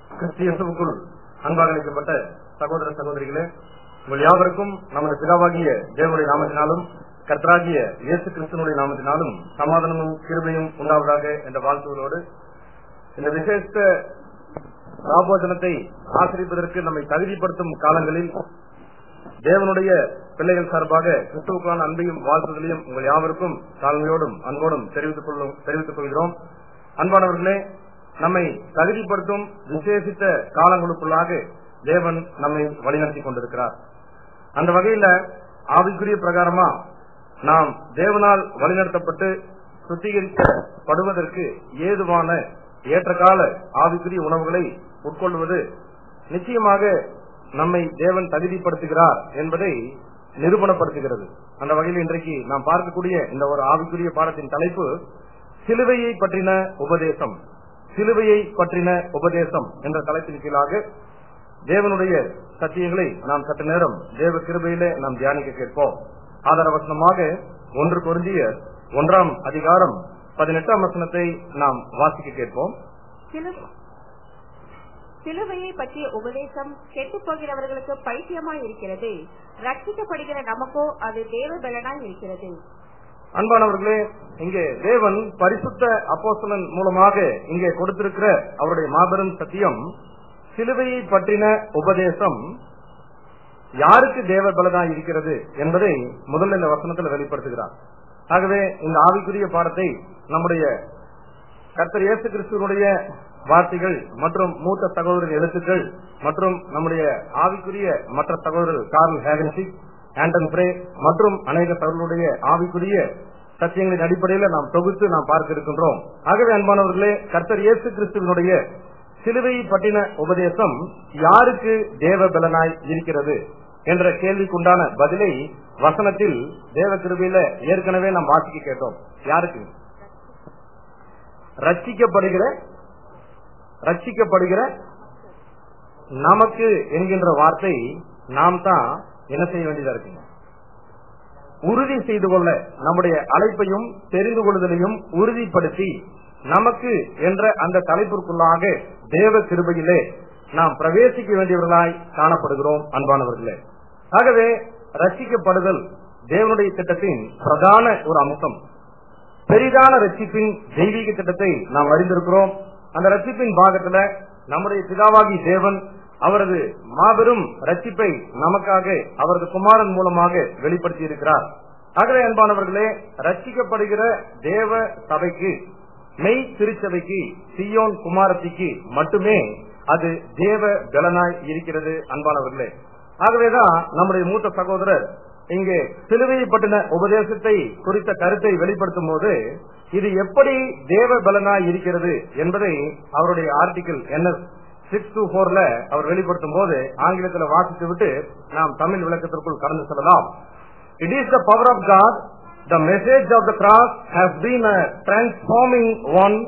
கிறிஸ்தியசுக்குள் அன்பாக அழைக்கப்பட்ட சகோதர சகோதரிகளே உங்கள் யாவருக்கும் நமது பிதாவாகிய தேவனுடைய நாமத்தினாலும் கர்த்தராகிய இயேசு கிறிஸ்தனுடைய நாமத்தினாலும் சமாதானமும் கிருபையும் உண்டாவதாக என்ற வாழ்த்துகளோடு இந்த விசேஷ ராபோஜனத்தை ஆசிரிப்பதற்கு நம்மை தகுதிப்படுத்தும் காலங்களில் தேவனுடைய பிள்ளைகள் சார்பாக கிறிஸ்துவுக்கான அன்பையும் வாழ்த்துதலையும் உங்கள் யாவருக்கும் தாழ்மையோடும் அன்போடும் தெரிவித்துக் கொள்ளும் தெரிவித்துக் கொள்கிறோம் அன்பானவர்களே நம்மை தகுதிப்படுத்தும் விசேஷித்த காலங்களுக்குள்ளாக தேவன் நம்மை வழிநடத்தி கொண்டிருக்கிறார் அந்த வகையில ஆவிக்குரிய பிரகாரமா நாம் தேவனால் வழிநடத்தப்பட்டு சுத்திகரிக்கப்படுவதற்கு ஏதுவான ஏற்ற கால ஆவிக்குரிய உணவுகளை உட்கொள்வது நிச்சயமாக நம்மை தேவன் தகுதிப்படுத்துகிறார் என்பதை நிரூபணப்படுத்துகிறது அந்த வகையில் இன்றைக்கு நாம் பார்க்கக்கூடிய இந்த ஒரு ஆவிக்குரிய பாடத்தின் தலைப்பு சிலுவையை பற்றின உபதேசம் சிலுவையை பற்றின உபதேசம் என்ற தலைப்பின் கீழாக தேவனுடைய சத்தியங்களை நாம் சற்று நேரம் தேவ கிருபையிலே நாம் தியானிக்க கேட்போம் ஆதாரவசனமாக ஒன்று பொருந்திய ஒன்றாம் அதிகாரம் பதினெட்டாம் வசனத்தை நாம் வாசிக்க கேட்போம் சிலு- சிலுவையை பற்றிய உபதேசம் கெட்டுப் போகிறவர்களுக்கு பைத்தியமாய் இருக்கிறது ரட்சிக்கப்படுகிற நமக்கோ அது தேவ பலனாய் இருக்கிறது அன்பானவர்களே இங்கே தேவன் பரிசுத்த அப்போஸ்தலன் மூலமாக இங்கே கொடுத்திருக்கிற அவருடைய மாபெரும் சத்தியம் சிலுவையை பற்றின உபதேசம் யாருக்கு தேவ பலனாய் இருக்கிறது என்பதை முதல்ல இந்த வசனத்தில் வெளிப்படுத்துகிறார் ஆகவே இந்த ஆவிக்குரிய பாடத்தை நம்முடைய கர்த்தர் இயேசு கிறிஸ்துவனுடைய வார்த்தைகள் மற்றும் மூத்த சகோதரர் எழுத்துக்கள் மற்றும் நம்முடைய ஆவிக்குரிய மற்ற சகோதரர் கார்ல் ஹேகன்சி ஆண்டன் பிரே மற்றும் அநேக சகோதரருடைய ஆவிக்குரிய சத்தியங்களின் அடிப்படையில் நாம் தொகுத்து நாம் பார்க்க இருக்கின்றோம் ஆகவே அன்பானவர்களே கர்த்தர் இயேசு கிறிஸ்துவனுடைய சிலுவையை பற்றின உபதேசம் யாருக்கு தேவ பலனாய் இருக்கிறது என்ற கேள்விக்குண்டான பதிலை வசனத்தில் தேவ கிருபையில ஏற்கனவே நாம் வாசிக்க கேட்டோம் யாருக்கு ரட்சிக்கப்படுகிற ரட்சிக்கப்படுகிற நமக்கு என்கின்ற வார்த்தை நாம் தான் என்ன செய்ய வேண்டியதா இருக்குங்க உறுதி செய்து கொள்ள நம்முடைய அழைப்பையும் தெரிந்து கொள்ளுதலையும் உறுதிப்படுத்தி நமக்கு என்ற அந்த தலைப்பிற்குள்ளாக தேவ கிருபையிலே நாம் பிரவேசிக்க வேண்டியவர்களாய் காணப்படுகிறோம் அன்பானவர்களே ஆகவே ரட்சிக்கப்படுதல் தேவனுடைய திட்டத்தின் பிரதான ஒரு அம்சம் பெரிதான ரட்சிப்பின் தெய்வீக திட்டத்தை நாம் அறிந்திருக்கிறோம் அந்த ரட்சிப்பின் பாகத்துல நம்முடைய பிதாவாகி தேவன் அவரது மாபெரும் ரட்சிப்பை நமக்காக அவரது குமாரன் மூலமாக வெளிப்படுத்தி இருக்கிறார் ஆகவே அன்பானவர்களே ரட்சிக்கப்படுகிற தேவ சபைக்கு மெய் திருச்சபைக்கு சியோன் குமாரத்திக்கு மட்டுமே அது தேவ பலனாய் இருக்கிறது அன்பானவர்களே ஆகவேதான் நம்முடைய மூத்த சகோதரர் இங்கே சிலுவையை பற்றின உபதேசத்தை குறித்த கருத்தை வெளிப்படுத்தும் போது இது எப்படி தேவ பலனாய் இருக்கிறது என்பதை அவருடைய ஆர்டிகிள் என்எஸ் சிக்ஸ் டூ போர்ல அவர் வெளிப்படுத்தும் போது ஆங்கிலத்தில் வாசித்து விட்டு நாம் தமிழ் விளக்கத்திற்குள் கடந்து செல்லலாம் it is the power of God the message of the cross has been a transforming one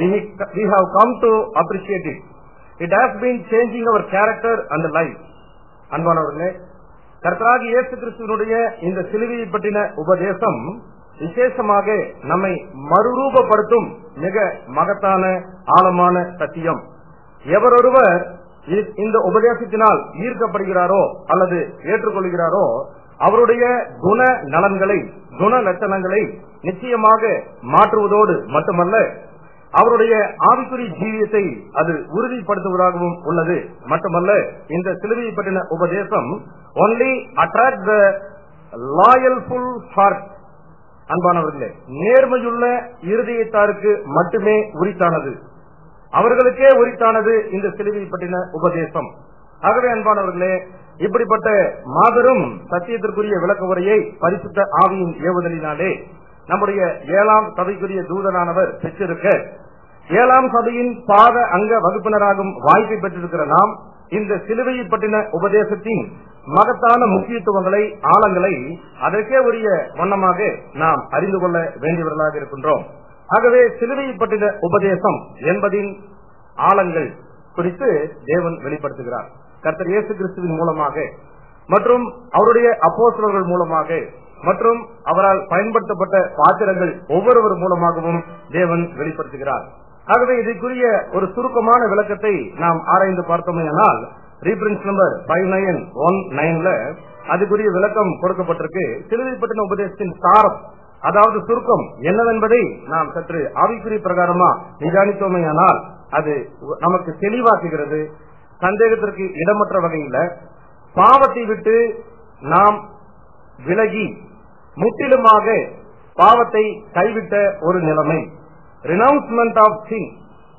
we have come to appreciate it it has been changing our character and life அன்பானவர்களே கர்த்தராகி இயேசு கிறிஸ்துவனுடைய இந்த சிலுவையை பற்றின உபதேசம் விசேஷமாக நம்மை மறுரூபப்படுத்தும் மிக மகத்தான ஆழமான சத்தியம் எவரொருவர் இ- இந்த உபதேசத்தினால் ஈர்க்கப்படுகிறாரோ அல்லது ஏற்றுக்கொள்கிறாரோ அவருடைய குண நலன்களை குண லட்சணங்களை நிச்சயமாக மாற்றுவதோடு மட்டுமல்ல அவருடைய ஆவிக்குறி ஜீவியத்தை அது உறுதிப்படுத்துவதாகவும் உள்ளது மட்டுமல்ல இந்த சிலுவையை பற்றின உபதேசம் only attract the loyalful heart அன்பானவர்களே நேர்மையுள்ள இருதயத்தாருக்கு மட்டுமே உரித்தானது அவர்களுக்கே உரித்தானது இந்த சிலுவையை பற்றின உபதேசம் ஆகவே அன்பானவர்களே இப்படிப்பட்ட மாபெரும் சத்தியத்திற்குரிய விளக்க உரையை பரிசுத்த ஆவியின் ஏவுதலினாலே நம்முடைய ஏழாம் சபைக்குரிய தூதனானவர் பெற்றிருக்க ஏழாம் சபையின் பாத அங்க வகுப்பினராகும் வாய்ப்பை பெற்றிருக்கிற நாம் இந்த சிலுவையை பற்றின உபதேசத்தின் மகத்தான முக்கியத்துவங்களை ஆழங்களை அதற்கே உரிய வண்ணமாக நாம் அறிந்து கொள்ள வேண்டியவர்களாக இருக்கின்றோம் ஆகவே சிலுவையை பற்றின உபதேசம் என்பதின் ஆழங்கள் குறித்து தேவன் வெளிப்படுத்துகிறார் கர்த்தர் இயேசு கிறிஸ்துவின் மூலமாக மற்றும் அவருடைய அப்போஸ்தலர்கள் மூலமாக மற்றும் அவரால் பயன்படுத்தப்பட்ட பாத்திரங்கள் ஒவ்வொருவர் மூலமாகவும் தேவன் வெளிப்படுத்துகிறார் ஆகவே இதுக்குரிய ஒரு சுருக்கமான விளக்கத்தை நாம் ஆராய்ந்து பார்த்தோமேயானால் reference number five nine one நைன்ல அதுக்குரிய விளக்கம் கொடுக்கப்பட்டிருக்கு சிலுவைப்பட்டின உபதேசத்தின் சாரம் அதாவது சுருக்கம் என்னவென்பதை நாம் சற்று ஆவிக்குறி பிரகாரமா நிதானித்தோமேயானால் அது நமக்கு தெளிவாக்குகிறது சந்தேகத்திற்கு இடமற்ற வகையில் பாவத்தை விட்டு நாம் விலகி முற்றிலுமாக பாவத்தை கைவிட்ட ஒரு நிலைமை ரினவுன்ஸ்மெண்ட் ஆஃப் சின்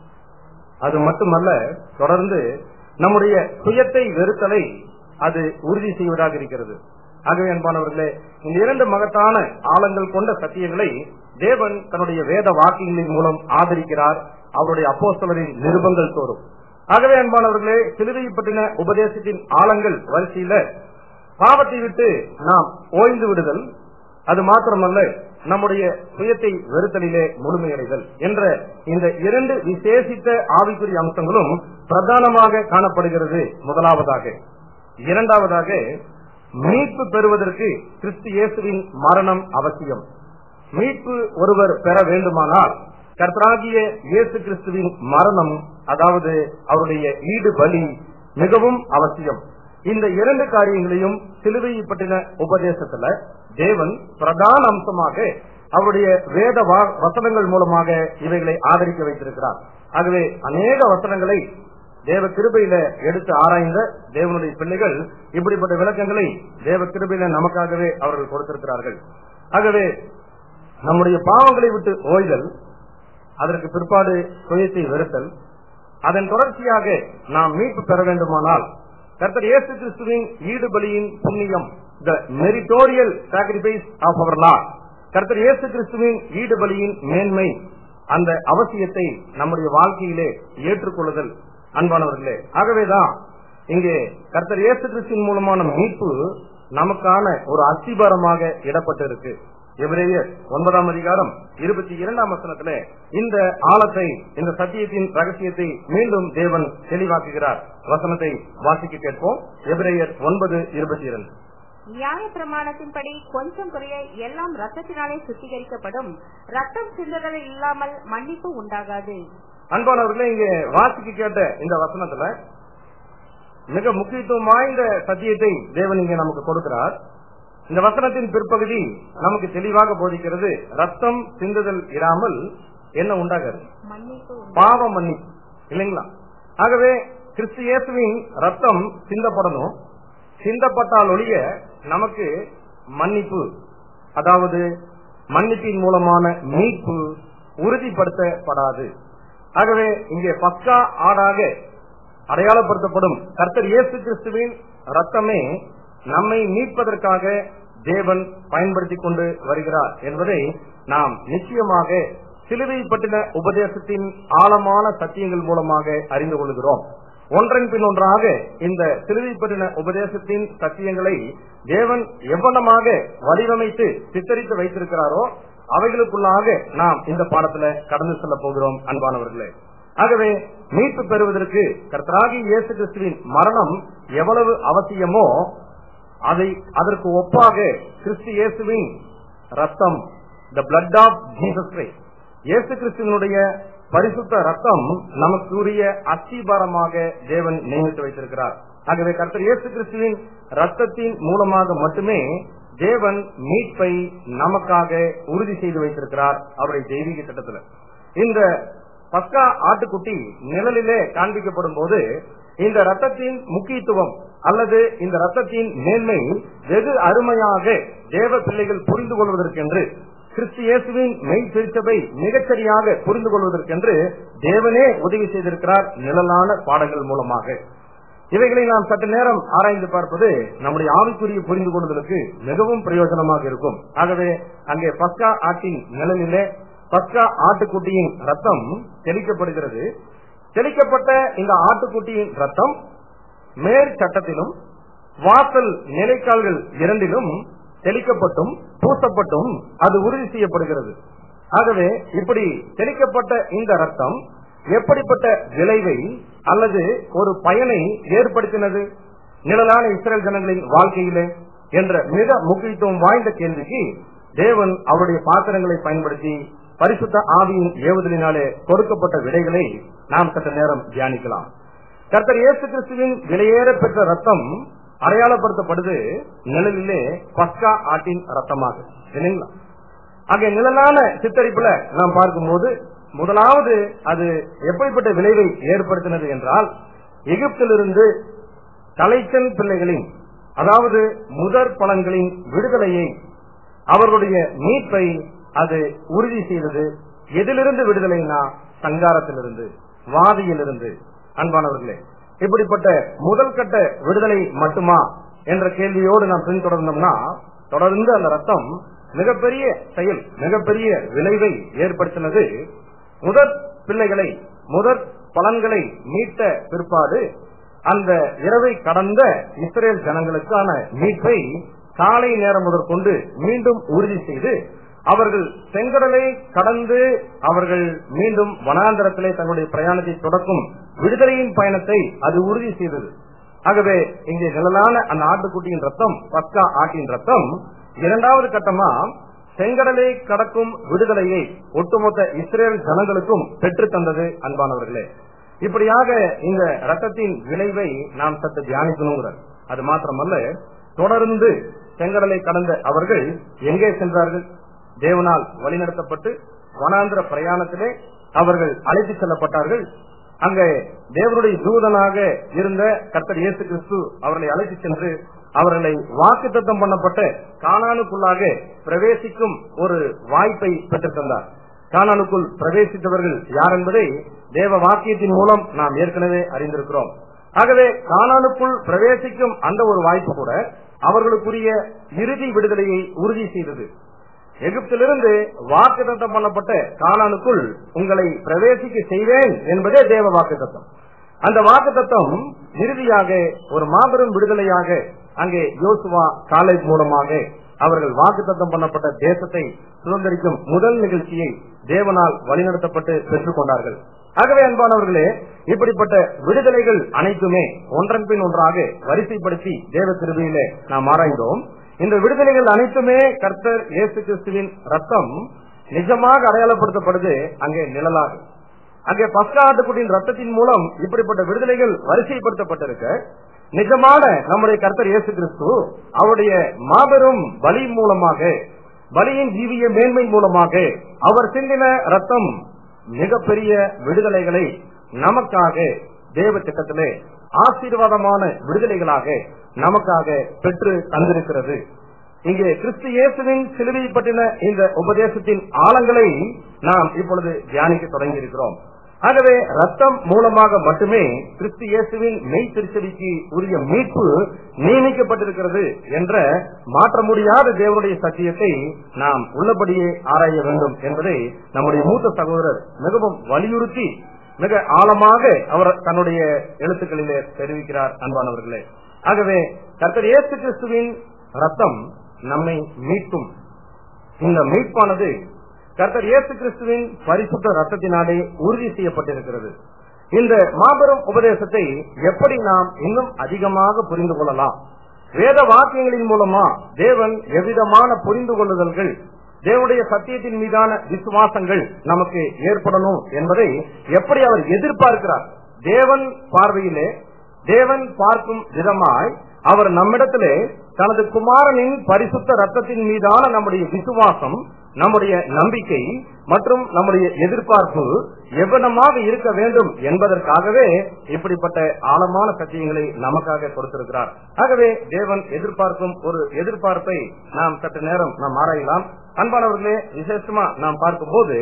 அது மட்டுமல்ல தொடர்ந்து நம்முடைய சுயத்தை வெறுத்தலை அது உறுதி செய்வதாக இருக்கிறது ஆகவே அன்பானவர்களே இந்த இரண்டு மகத்தான ஆழங்கள் கொண்ட சத்தியங்களை தேவன் தன்னுடைய வேத வாக்கியங்களின் மூலம் ஆதரிக்கிறார் அவருடைய அப்போஸ்தலரின் நிருபங்கள் தோறும் ஆகவே அன்பானவர்களே சிலுவை பற்றின உபதேசத்தின் ஆழங்கள் வரிசையில பாவத்தை விட்டு நாம் ஓய்ந்து விடுதல் அது மாத்திரமல்ல நம்முடைய சுயத்தை வெறுத்தலிலே முழுமையடைதல் என்ற இந்த இரண்டு விசேஷித்த ஆவிக்குரிய அம்சங்களும் பிரதானமாக காணப்படுகிறது முதலாவதாக இரண்டாவதாக மீட்பு பெறுவதற்கு கிறிஸ்து இயேசுவின் மரணம் அவசியம் மீட்பு ஒருவர் பெற வேண்டுமானால் கர்த்தராகிய இயேசு கிறிஸ்துவின் மரணம் அதாவது அவருடைய ஈடு பலி மிகவும் அவசியம் இந்த இரண்டு காரியங்களையும் சிலுவையை பற்றின உபதேசத்துல தேவன் பிரதான அம்சமாக அவருடைய வேத வா- வசனங்கள் மூலமாக இவைகளை ஆதரிக்க வைத்திருக்கிறார் ஆகவே அநேக வசனங்களை தேவ கிருபையில எடுத்து ஆராய்ந்த தேவனுடைய பிள்ளைகள் இப்படிப்பட்ட விளக்கங்களை தேவ கிருபையில நமக்காகவே அவர்கள் கொடுத்திருக்கிறார்கள் ஆகவே நம்முடைய பாவங்களை விட்டு ஓய்தல் அதற்கு பிற்பாடு சுயத்தை வெறுத்தல் அதன் தொடர்ச்சியாக நாம் மீட்பு பெற வேண்டுமானால் கர்த்தர் இயேசு கிறிஸ்துவின் ஈடுபலியின் புண்ணியம் த மெரிட்டோரியல் சாக்ரிஃபைஸ் ஆஃப் அவர் லா கர்த்தர் இயேசு கிறிஸ்துவின் ஈடுபலியின் மேன்மை அந்த அவசியத்தை நம்முடைய வாழ்க்கையிலே ஏற்றுக்கொள்ளுதல் அன்பானவர்களே ஆகவேதான் இங்கே கர்த்தர் இயேசு கிறிஸ்துவின் மூலமான மீட்பு நமக்கான ஒரு அஸ்திபாரமாக இடப்பட்டிருக்கு எபிரேயர் ஒன்பதாம் அதிகாரம் இருபத்தி இரண்டாம் வசனத்துல இந்த ஆழத்தை இந்த சத்தியத்தின் ரகசியத்தை மீண்டும் தேவன் தெளிவாக்குகிறார் வசனத்தை வாசிக்க கேட்போம் எபிரேயர் ஒன்பது இருபத்தி இரண்டு நியாய பிரமாணத்தின்படி கொஞ்சம் குறைய எல்லாம் ரத்தத்தினாலே சுத்திகரிக்கப்படும் ரத்தம் சிந்துதல் இல்லாமல் மன்னிப்பு உண்டாகாது அன்பானவர்களே இங்க வாசிக்க கேட்ட இந்த வசனத்துல மிக முக்கியத்துவம் வாய்ந்த சத்தியத்தை தேவன் இங்கே நமக்கு கொடுக்கிறார் இந்த வசனத்தின் பிற்பகுதி நமக்கு தெளிவாக போதிக்கிறது ரத்தம் சிந்துதல் இராமல் என்ன உண்டாகாது மன்னிப்பு உண்டா- பாவ மன்னிப்பு இல்லைங்களா ஆகவே கிறிஸ்து இயேசுவின் ரத்தம் சிந்தப்படணும் சிந்தப்பட்டால் ஒழிய நமக்கு மன்னிப்பு அதாவது மன்னிப்பின் மூலமான மீட்பு உறுதிப்படுத்தப்படாது ஆகவே இங்கே பக்கா ஆடாக அடையாளப்படுத்தப்படும் கர்த்தர் இயேசு கிறிஸ்துவின் ரத்தமே நம்மை மீட்பதற்காக தேவன் பயன்படுத்திக் கொண்டு வருகிறார் என்பதை நாம் நிச்சயமாக சிலுவை பற்றின உபதேசத்தின் ஆழமான சத்தியங்கள் மூலமாக அறிந்து கொள்கிறோம் ஒன்றன் பின் ஒன்றாக இந்த சிலுவை பற்றின உபதேசத்தின் சத்தியங்களை தேவன் எவ்வளமாக வடிவமைத்து சித்தரித்து வைத்திருக்கிறாரோ அவைகளுக்குள்ளாக நாம் இந்த பாடத்துல கடந்து செல்ல போகிறோம் அன்பானவர்களே ஆகவே மீட்பு பெறுவதற்கு கர்த்தராகி இயேசு கிறிஸ்துவின் மரணம் எவ்வளவு அவசியமோ அதை அதற்கு ஒப்பாக கிறிஸ்து இயேசுவின் ரத்தம் the blood of Jesus Christ இயேசு கிறிஸ்துவனுடைய பரிசுத்த ரத்தம் நமக்கு உரிய அஸ்திபாரமாக தேவன் நியமித்து வைத்திருக்கிறார் ஆகவே கர்த்தர் இயேசு கிறிஸ்துவின் ரத்தத்தின் மூலமாக மட்டுமே தேவன் மீட்பை நமக்காக உறுதி செய்து வைத்திருக்கிறார் அவருடைய தெய்வீக திட்டத்தில் இந்த பஸ்கா ஆட்டுக்குட்டி நிழலிலே காண்பிக்கப்படும் போது இந்த ரத்தத்தின் முக்கியத்துவம் அல்லது இந்த ரத்தத்தின் மேன்மை வெகு அருமையாக தேவ பிள்ளைகள் புரிந்து கொள்வதற்கென்று கிறிஸ்து இயேசுவின் மெய் திருச்சபை மிகச்சரியாக புரிந்து கொள்வதற்கென்று தேவனே உதவி செய்திருக்கிறார் நிழலான பாடங்கள் மூலமாக இவைகளை நாம் சற்று நேரம் ஆராய்ந்து பார்ப்பது நம்முடைய ஆவிக்குரிய புரிந்து கொள்வதற்கு மிகவும் பிரயோஜனமாக இருக்கும் ஆகவே அங்கே பஸ்கா ஆட்டின் நிழலிலே பஸ்கா ஆட்டுக்குட்டியின் ரத்தம் தெளிக்கப்படுகிறது தெளிக்கப்பட்ட இந்த ஆட்டுக்குட்டியின் ரத்தம் மேற் சட்டத்திலும் வாசல் நிலைக்கால்கள் இரண்டிலும் தெளிக்கப்பட்டும் பூசப்பட்டும் அது உறுதி செய்யப்படுகிறது ஆகவே இப்படி தெளிக்கப்பட்ட இந்த ரத்தம் எப்படிப்பட்ட விளைவை அல்லது ஒரு பயனை ஏற்படுத்தினது நிழலான இஸ்ரேல் ஜனங்களின் வாழ்க்கையிலே என்ற மிக முக்கியத்துவம் வாய்ந்த கேள்விக்கு தேவன் அவருடைய பாத்திரங்களை பயன்படுத்தி பரிசுத்த ஆவியின் ஏவுதலினாலே கொடுக்கப்பட்ட விடைகளை நாம் சற்று நேரம் தியானிக்கலாம் கர்த்தர் இயேசு கிறிஸ்துவின் விலையேற பெற்ற ரத்தம் அடையாளப்படுத்தப்படுது நிழலிலே பஸ்கா ஆட்டின் ரத்தமாக இல்லைங்களா அங்கே நிழலான சித்தரிப்புல நாம் பார்க்கும்போது முதலாவது அது எப்படிப்பட்ட விளைவை ஏற்படுத்தினது என்றால் எகிப்திலிருந்து தலைச்சன் பிள்ளைகளின் அதாவது முதற் பலன்களின் விடுதலையை அவர்களுடைய மீட்பை அது உறுதி செய்தது எதிலிருந்து விடுதலைனா சங்காரத்திலிருந்து வாதியிலிருந்து அன்பானவர்களே இப்படிப்பட்ட முதல் கட்ட விடுதலை மட்டுமா என்ற கேள்வியோடு நாம் பின்தொடர்ந்தோம்னா தொடர்ந்து அந்த ரத்தம் மிகப்பெரிய செயல் மிகப்பெரிய விளைவை ஏற்படுத்தினது முதற் பிள்ளைகளை முதற் பலன்களை மீட்ட பிற்பாடு அந்த இரவை கடந்த இஸ்ரேல் ஜனங்களுக்கான மீட்பை காலை நேரம் முதற்கொண்டு மீண்டும் உறுதி செய்து அவர்கள் செங்கடலை கடந்து அவர்கள் மீண்டும் வனாந்தரத்திலே தங்களுடைய பிரயாணத்தை தொடக்கும் விடுதலையின் பயணத்தை அது உறுதி செய்தது ஆகவே இங்கே நிழலான அந்த ஆட்டுக்குட்டியின் ரத்தம் பஸ்கா ஆட்டின் ரத்தம் இரண்டாவது கட்டமா செங்கடலை கடக்கும் விடுதலையை ஒட்டுமொத்த இஸ்ரேல் ஜனங்களுக்கும் பெற்று தந்தது அன்பானவர்களே இப்படியாக இந்த ரத்தத்தின் விளைவை நாம் சற்று தியானிக்கணுங்கிறார் அது மாத்திரமல்ல தொடர்ந்து செங்கடலை கடந்த அவர்கள் எங்கே சென்றார்கள் தேவனால் வழிநடத்தப்பட்டு வனாந்திர பிரயாணத்திலே அவர்கள் அழைத்து செல்லப்பட்டார்கள் அங்கே தேவனுடைய தூதனாக இருந்த கர்த்தர் இயேசு கிறிஸ்து அவர்களை அழைத்து சென்று அவர்களை வாக்கு தத்தம் பண்ணப்பட்ட காணானுக்குள்ளாக பிரவேசிக்கும் ஒரு வாய்ப்பை பெற்று தந்தார் காணானுக்குள் பிரவேசித்தவர்கள் யார் என்பதை தேவ வாக்கியத்தின் மூலம் நாம் ஏற்கனவே அறிந்திருக்கிறோம் ஆகவே காணானுக்குள் பிரவேசிக்கும் அந்த ஒரு வாய்ப்பு கூட அவர்களுக்குரிய இறுதி விடுதலையை உறுதி செய்தது எகிப்திலிருந்து வாக்குத்தத்தம் பண்ணப்பட்ட காணானுக்குள் உங்களை பிரவேசிக்க செய்வேன் என்பதே தேவ வாக்குத்தத்தம் அந்த வாக்குத்தத்தம் இறுதியாக ஒரு மாபெரும் விடுதலையாக அங்கே யோசுவா காலை மூலமாக அவர்கள் வாக்குத்தத்தம் பண்ணப்பட்ட தேசத்தை சுதந்திரிக்கும் முதல் நிகழ்ச்சியை தேவனால் வழிநடத்தப்பட்டு பெற்றுக் கொண்டார்கள் ஆகவே அன்பானவர்களே இப்படிப்பட்ட விடுதலைகள் அனைத்துமே ஒன்றன் பின் ஒன்றாக வரிசைப்படுத்தி தேவ திருவியிலே நாம் ஆராய்ந்தோம் இந்த விடுதலைகள் அனைத்துமே கர்த்தர் இயேசு கிறிஸ்துவின் ரத்தம் நிஜமாக அடையாளப்படுத்தப்படுது அங்கே நிழலாக அங்கே பஸ்கா ஆட்டுக்குட்டியின் ரத்தத்தின் மூலம் இப்படிப்பட்ட விடுதலைகள் வரிசைப்படுத்தப்பட்டிருக்க நிஜமான நம்முடைய கர்த்தர் இயேசு கிறிஸ்து அவருடைய மாபெரும் பலி மூலமாக பலியின் ஜீவிய மேன்மை மூலமாக அவர் சிந்தின ரத்தம் மிகப்பெரிய விடுதலைகளை நமக்காக தேவ திட்டத்திலே ஆசீர்வாதமான விடுதலைகளாக நமக்காக பெற்று தந்திருக்கிறது இங்கே கிறிஸ்து இயேசுவின் சிலுவை பற்றின இந்த உபதேசத்தின் ஆழங்களை நாம் இப்பொழுது தியானிக்க தொடங்கி இருக்கிறோம் ஆகவே ரத்தம் மூலமாக மட்டுமே கிறிஸ்து இயேசுவின் மெய் திருச்செவிக்கு உரிய மீட்பு நியமிக்கப்பட்டிருக்கிறது என்ற மாற்ற முடியாத தேவனுடைய சத்தியத்தை நாம் உள்ளபடியே ஆராய வேண்டும் என்பதை நம்முடைய மூத்த சகோதரர் மிகவும் வலியுறுத்தி மிக ஆழமாக அவர் தன்னுடைய எழுத்துக்களிலே தெரிவிக்கிறார் அன்பானவர்களே ஆகவே கர்த்தர் இயேசு கிறிஸ்துவின் ரத்தம் நம்மை மீட்கும் இந்த மீட்பானது கர்த்தர் இயேசு கிறிஸ்துவின் பரிசுத்த ரத்தத்தினாலே உறுதி செய்யப்பட்டிருக்கிறது இந்த மாபெரும் உபதேசத்தை எப்படி நாம் இன்னும் அதிகமாக புரிந்து கொள்ளலாம் வேத வாக்கியங்களின் மூலமா தேவன் எவ்விதமான புரிந்து கொள்ளுதல்கள் தேவனுடைய சத்தியத்தின் மீதான விசுவாசங்கள் நமக்கு ஏற்படணும் என்பதை எப்படி அவர் எதிர்பார்க்கிறார் தேவன் பார்வையிலே தேவன் பார்க்கும் விதமாய் அவர் நம்மிடத்திலே தனது குமாரனின் பரிசுத்த ரத்தத்தின் மீதான நம்முடைய விசுவாசம் நம்முடைய நம்பிக்கை மற்றும் நம்முடைய எதிர்பார்ப்பு எவ்வளமாக இருக்க வேண்டும் என்பதற்காகவே இப்படிப்பட்ட ஆழமான சத்தியங்களை நமக்காக கொடுத்திருக்கிறார் ஆகவே தேவன் எதிர்பார்க்கும் ஒரு எதிர்பார்ப்பை நாம் சற்று நேரம் நாம் ஆராயலாம் அன்பானவர்களே விசேஷமா நாம் பார்க்கும்போது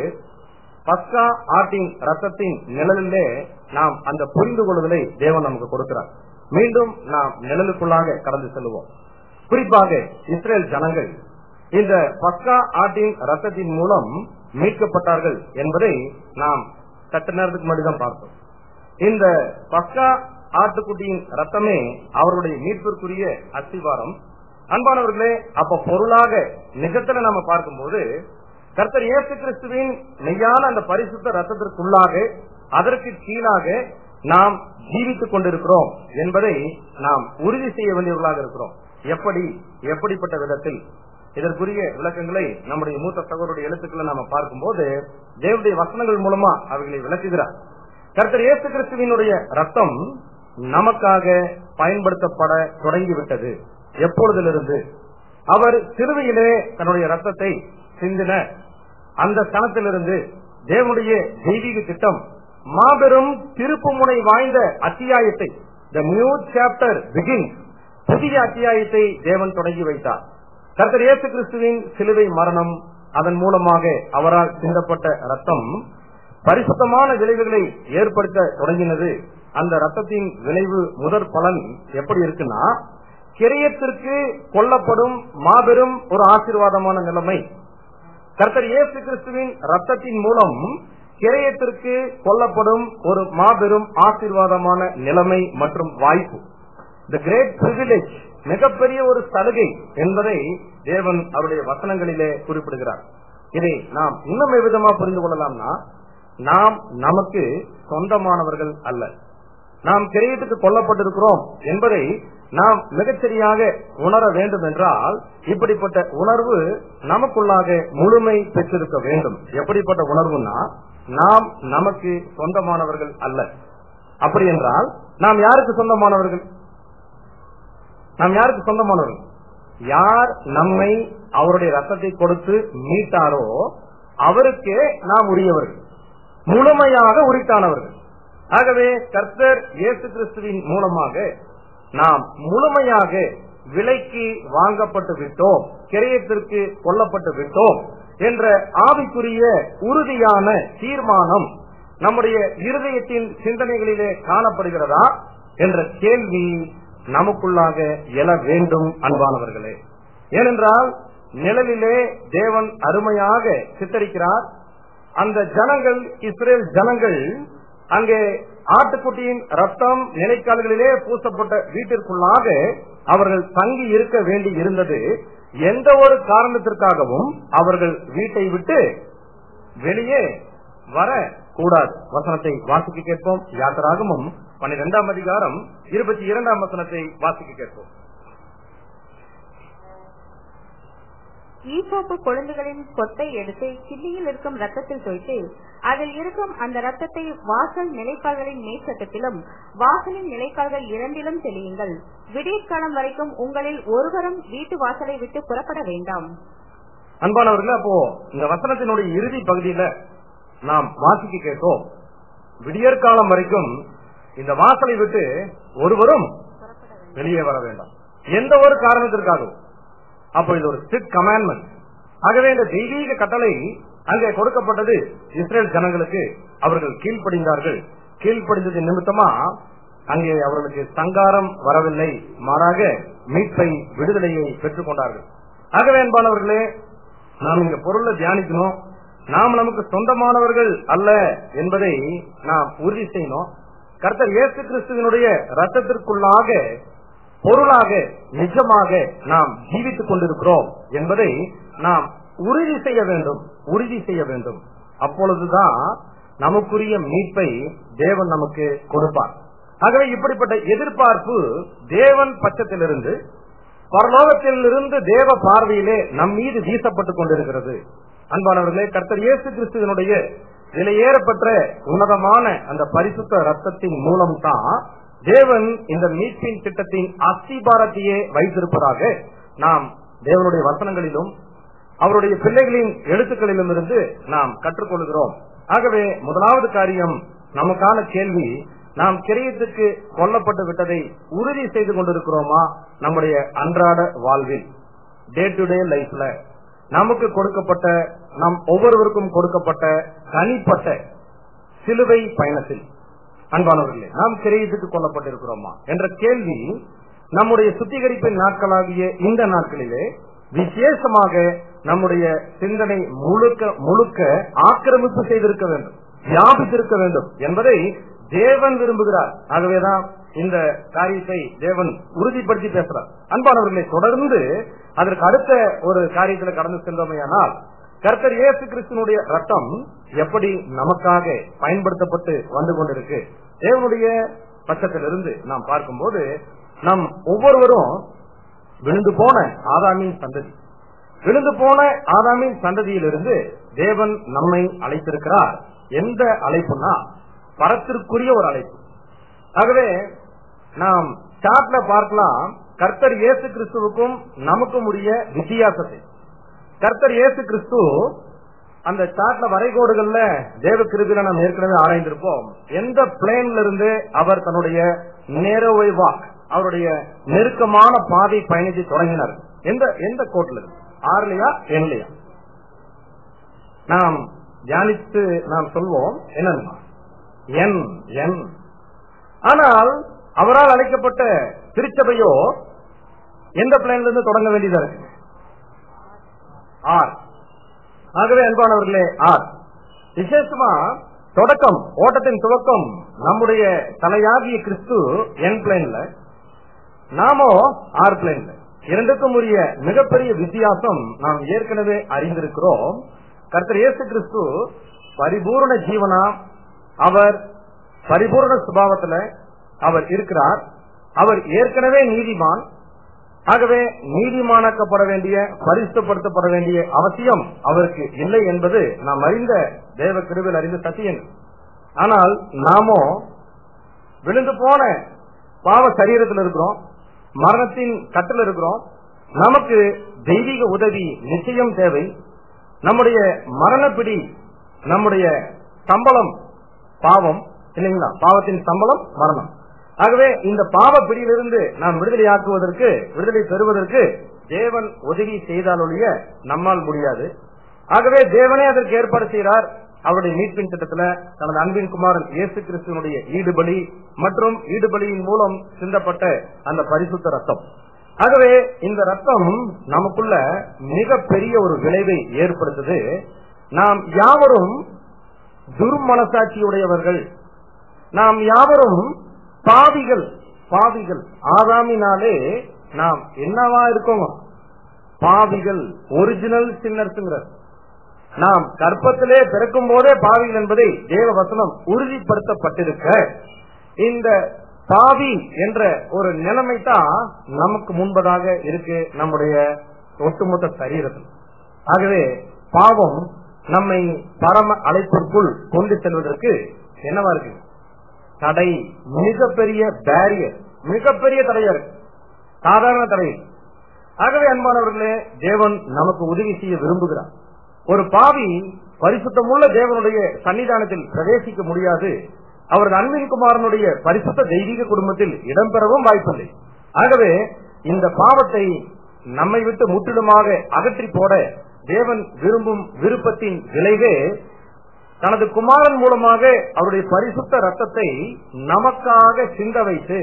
பஸ்கா ஆட்டின் ரத்தத்தின் நிழலிலே நாம் அந்த புரிந்து கொள்ளுதலை தேவன் நமக்கு கொடுக்கிறார் மீண்டும் நாம் நிழலுக்குள்ளாக கடந்து செல்வோம் குறிப்பாக இஸ்ரேல் ஜனங்கள் இந்த பஸ்கா ஆட்டின் ரத்தத்தின் மூலம் மீட்கப்பட்டார்கள் என்பதை நாம் சற்று நேரத்துக்கு முன்னாடி தான் பார்த்தோம் இந்த பஸ்கா ஆட்டுக்குட்டியின் ரத்தமே அவருடைய மீட்பிற்குரிய அஸ்திவாரம் அன்பானவர்களே அப்ப பொருளாக நிஜத்துல நம்ம பார்க்கும்போது கர்த்தர் இயேசு கிறிஸ்துவின் மெய்யான அந்த பரிசுத்த ரத்தத்திற்குள்ளாக அதற்கு கீழாக நாம் ஜீவித்துக் கொண்டிருக்கிறோம் என்பதை நாம் உறுதி செய்ய வேண்டியவர்களாக இருக்கிறோம் எப்படி எப்படிப்பட்ட விதத்தில் இதற்குரிய விளக்கங்களை நம்முடைய மூத்த சகோதரருடைய எழுத்துக்களை நாம பார்க்கும்போது தேவனுடைய வசனங்கள் மூலமா அவைகளை விளக்குகிறார் கர்த்தர் இயேசு கிறிஸ்துவினுடைய ரத்தம் நமக்காக பயன்படுத்தப்பட தொடங்கிவிட்டது எப்பொழுதிலிருந்து அவர் சிறுவையிலே தன்னுடைய ரத்தத்தை சிந்தின அந்த ஸ்தலத்திலிருந்து தேவனுடைய தெய்வீக திட்டம் மாபெரும் திருப்புமுனை வாய்ந்த அத்தியாயத்தை த நியூ சாப்டர் பிகின் புதிய அத்தியாயத்தை தேவன் தொடங்கி வைத்தார் கர்த்தர் இயேசு கிறிஸ்துவின் சிலுவை மரணம் அதன் மூலமாக அவரால் சிந்தப்பட்ட ரத்தம் பரிசுத்தமான விளைவுகளை ஏற்படுத்த தொடங்கினது அந்த ரத்தத்தின் விளைவு முதற் பலன் எப்படி இருக்குன்னா கிரியத்திற்கு கொல்லப்படும் மாபெரும் ஒரு ஆசீர்வாதமான நிலைமை கர்த்தர் இயேசு கிறிஸ்துவின் ரத்தத்தின் மூலம் கிரயத்திற்கு கொல்லப்படும் ஒரு மாபெரும் ஆசீர்வாதமான நிலைமை மற்றும் வாய்ப்பு த கிரேட் பிரிவிலேஜ் மிகப்பெரிய ஒரு சலுகை என்பதை தேவன் அவருடைய வசனங்களிலே குறிப்பிடுகிறார் இதை நாம் இன்னும் விதமா புரிந்து கொள்ளலாம்னா நாம் நமக்கு சொந்தமானவர்கள் அல்ல நாம் கிரயத்துக்கு கொல்லப்பட்டிருக்கிறோம் என்பதை நாம் மிகச்சரியாக உணர வேண்டும் என்றால் இப்படிப்பட்ட உணர்வு நமக்குள்ளாக முழுமை பெற்றிருக்க வேண்டும் எப்படிப்பட்ட உணர்வுனா நாம் நமக்கு சொந்தமானவர்கள் அல்ல அப்படி என்றால் நாம் யாருக்கு சொந்தமானவர்கள் நாம் யாருக்கு சொந்தமானவர்கள் யார் நம்மை அவருடைய ரத்தத்தை கொடுத்து மீட்டாரோ அவருக்கே நாம் உரியவர்கள் முழுமையாக உரித்தானவர்கள் ஆகவே கர்த்தர் இயேசு கிறிஸ்துவின் மூலமாக நாம் முழுமையாக விலைக்கு வாங்கப்பட்டு விட்டோம் கிரயத்திற்கு கொல்லப்பட்டு விட்டோம் என்ற ஆவிக்குரிய உறுதியான தீர்மானம் நம்முடைய இருதயத்தின் சிந்தனைகளிலே காணப்படுகிறதா என்ற கேள்வி நமக்குள்ளாக எழ வேண்டும் அன்பானவர்களே ஏனென்றால் நிழலிலே தேவன் அருமையாக சித்தரிக்கிறார் அந்த ஜனங்கள் இஸ்ரேல் ஜனங்கள் அங்கே ஆட்டுக்குட்டியின் ரத்தம் நிலைக்கால்களிலே பூசப்பட்ட வீட்டிற்குள்ளாக அவர்கள் தங்கி இருக்க வேண்டி இருந்தது எந்த ஒரு காரணத்திற்காகவும் அவர்கள் வீட்டை விட்டு வெளியே வர கூடாது வசனத்தை வாசிக்க கேட்போம் யாத்திராகமும் பன்னிரெண்டாம் அதிகாரம் இருபத்தி இரண்டாம் வசனத்தை வாசிக்க கேட்போம் ஈசோப்பு கொழுந்துகளின் கொத்தை எடுத்து கிள்ளியில் இருக்கும் ரத்தத்தில் தோய்த்து அதில் இருக்கும் அந்த ரத்தத்தை வாசல் நிலைக்கால்களின் மேற்சட்டத்திலும் வாசலின் நிலைக்கால்கள் இரண்டிலும் தெளியுங்கள் விடியற்காலம் வரைக்கும் உங்களில் ஒருவரும் வீட்டு வாசலை விட்டு புறப்பட வேண்டாம் அன்பானவர்களே அப்போ இந்த வசனத்தினுடைய இறுதி பகுதியில நாம் வாசிக்க கேட்டோம் விடியற்காலம் வரைக்கும் இந்த வாசலை விட்டு ஒருவரும் வெளியே வர வேண்டாம் எந்த ஒரு காரணத்திற்காகவும் அப்போ இது ஒரு ஸ்ட்ரிக்ட் கமாண்ட்மெண்ட் ஆகவே இந்த தெய்வீக கட்டளை அங்கே கொடுக்கப்பட்டது இஸ்ரேல் ஜனங்களுக்கு அவர்கள் கீழ்ப்படிந்தார்கள் கீழ்ப்படிந்தது நிமித்தமா அங்கே அவர்களுக்கு சங்காரம் வரவில்லை மாறாக மீட்பை விடுதலையை பெற்றுக் கொண்டார்கள் ஆகவே அன்பானவர்களே நாம் இங்க பொருளை தியானிக்கணும் நாம் நமக்கு சொந்தமானவர்கள் அல்ல என்பதை நாம் உறுதி செய்யணும் கர்த்தர் இயேசு கிறிஸ்துவனுடைய ரத்தத்திற்குள்ளாக பொருளாக நிஜமாக நாம் ஜீவித்துக் கொண்டிருக்கிறோம் என்பதை நாம் உறுதி செய்ய வேண்டும் உறுதி செய்ய வேண்டும் அப்பொழுதுதான் நமக்குரிய மீட்பை தேவன் நமக்கு கொடுப்பார் ஆகவே இப்படிப்பட்ட எதிர்பார்ப்பு தேவன் பட்சத்திலிருந்து பரலோகத்திலிருந்து தேவ பார்வையிலே நம் மீது வீசப்பட்டுக் கொண்டிருக்கிறது அன்பானவர்களே கர்த்தர் இயேசு கிறிஸ்துவனுடைய விலையேறப்பட்ட உன்னதமான அந்த பரிசுத்த ரத்தத்தின் மூலம் தான் தேவன் இந்த மீட்பின் திட்டத்தின் அஸ்திபாரத்தையே வைத்திருப்பதாக நாம் தேவனுடைய வசனங்களிலும் அவருடைய பிள்ளைகளின் எழுத்துக்களிலும் இருந்து நாம் கற்றுக்கொள்கிறோம் ஆகவே முதலாவது காரியம் நமக்கான கேள்வி நாம் கிரயத்துக்கு கொல்லப்பட்டு விட்டதை உறுதி செய்து கொண்டிருக்கிறோமா நம்முடைய அன்றாட வாழ்வில் டே டு டே லைஃப்ல நமக்கு கொடுக்கப்பட்ட நம் ஒவ்வொருவருக்கும் கொடுக்கப்பட்ட தனிப்பட்ட சிலுவை பயணத்தில் அன்பானவர்களே நாம் கிரயத்துக்கு கொல்லப்பட்டிருக்கிறோமா என்ற கேள்வி நம்முடைய சுத்திகரிப்பின் நாட்களாகிய இந்த நாட்களிலே விசேஷமாக நம்முடைய சிந்தனை முழுக்க முழுக்க ஆக்கிரமிப்பு செய்திருக்க வேண்டும் வியாபித்திருக்க வேண்டும் என்பதை தேவன் விரும்புகிறார் ஆகவேதான் இந்த காரியத்தை தேவன் உறுதிப்படுத்தி பேசுறார் அன்பானவர்களை தொடர்ந்து அதற்கு அடுத்த ஒரு காரியத்தில் கடந்து சென்றோமையானால் கர்த்தர் இயேசு கிறிஸ்துனுடைய ரத்தம் எப்படி நமக்காக பயன்படுத்தப்பட்டு வந்து கொண்டிருக்கு தேவனுடைய பட்சத்திலிருந்து நாம் பார்க்கும்போது நம் ஒவ்வொருவரும் விழுந்து போன ஆதாமின் சந்ததி விழுந்து போன ஆதாமின் சந்ததியிலிருந்து தேவன் நம்மை அழைத்திருக்கிறார் எந்த அழைப்புனா பரத்திற்குரிய ஒரு அழைப்பு ஆகவே நாம் சாட்ல பார்க்கலாம் கர்த்தர் இயேசு கிறிஸ்துவுக்கும் நமக்கும் உரிய வித்தியாசத்தை கர்த்தர் இயேசு கிறிஸ்து அந்த சாட்ல வரைகோடுகள்ல தேவ கிருபில நாம் ஏற்கனவே ஆராய்ந்திருப்போம் எந்த பிளேன்ல இருந்து அவர் தன்னுடைய நேரோவை வாக் அவருடைய நெருக்கமான பாதை பயணித்து தொடங்கினார் எந்த எந்த கோட்ல இருந்து ஆறுலையா எண்லையா நாம் தியானித்து நாம் சொல்வோம் என்னன்னா என் என் ஆனால் அவரால் அழைக்கப்பட்ட திருச்சபையோ எந்த பிளேன்ல இருந்து தொடங்க வேண்டியதா இருக்கு ஆர் ஆகவே அன்பானவர்களே ஆர் விசேஷமா தொடக்கம் ஓட்டத்தின் துவக்கம் நம்முடைய தலையாகிய கிறிஸ்து என் பிளேன்ல நாமோ ஆர் பிளேன்ல இரண்டுக்கும் உரிய மிகப்பெரிய வித்தியாசம் நாம் ஏற்கனவே அறிந்திருக்கிறோம் கர்த்தர் இயேசு கிறிஸ்து பரிபூர்ண ஜீவனா அவர் பரிபூர்ண சுபாவத்துல அவர் இருக்கிறார் அவர் ஏற்கனவே நீதிமான் ஆகவே நீதிமானாக்கப்பட வேண்டிய பரிசுத்தப்படுத்தப்பட வேண்டிய அவசியம் அவருக்கு இல்லை என்பது நாம் அறிந்த தேவ கிருவில் அறிந்த சத்தியன் ஆனால் நாமோ விழுந்து போன பாவ சரீரத்தில் இருக்கிறோம் மரணத்தின் கட்டில் இருக்கிறோம் நமக்கு தெய்வீக உதவி நிச்சயம் தேவை நம்முடைய மரணப்பிடி நம்முடைய சம்பளம் பாவம் இல்லைங்களா பாவத்தின் சம்பளம் மரணம் ஆகவே இந்த பாவ பிடியிலிருந்து நாம் விடுதலையாக்குவதற்கு விடுதலை பெறுவதற்கு தேவன் உதவி செய்தாலொழிய நம்மால் முடியாது ஆகவே தேவனே அதற்கு ஏற்பாடு செய்கிறார் அவருடைய மீட்பின் திட்டத்துல தனது அன்பின் குமாரன் இயேசு கிறிஸ்துவனுடைய ஈடுபலி மற்றும் ஈடுபலியின் மூலம் சிந்தப்பட்ட அந்த பரிசுத்த ரத்தம் ஆகவே இந்த ரத்தம் நமக்குள்ள மிக பெரிய ஒரு விளைவை ஏற்படுத்துது நாம் யாவரும் துர்மனசாட்சியுடையவர்கள் நாம் யாவரும் பாவிகள் பாவிகள் ஆதாமினாலே நாம் என்னவா இருக்கோங்க பாவிகள் ஒரிஜினல் சின்னர்ஸுங்கிறார் நாம் கற்பத்திலே பிறக்கும் போதே பாவிகள் என்பதை தேவ வசனம் உறுதிப்படுத்தப்பட்டிருக்க இந்த பாவி என்ற ஒரு நிலைமை தான் நமக்கு முன்பதாக இருக்கு நம்முடைய ஒட்டுமொத்த சரீரத்தில் ஆகவே பாவம் நம்மை பரம அழைப்பிற்குள் கொண்டு செல்வதற்கு என்னவா இருக்கு தடை மிகப்பெரிய பேரியர் மிகப்பெரிய தடையா இருக்கு சாதாரண தடை ஆகவே அன்பானவர்களே தேவன் நமக்கு உதவி செய்ய விரும்புகிறார் ஒரு பாவி பரிசுத்தமுள்ள தேவனுடைய சன்னிதானத்தில் பிரவேசிக்க முடியாது அவரது அன்பின் குமாரனுடைய பரிசுத்த தெய்வீக குடும்பத்தில் இடம்பெறவும் வாய்ப்பில்லை ஆகவே இந்த பாவத்தை நம்மை விட்டு முற்றிலுமாக அகற்றி போட தேவன் விரும்பும் விருப்பத்தின் விளைவே தனது குமாரன் மூலமாக அவருடைய பரிசுத்த ரத்தத்தை நமக்காக சிந்த வைத்து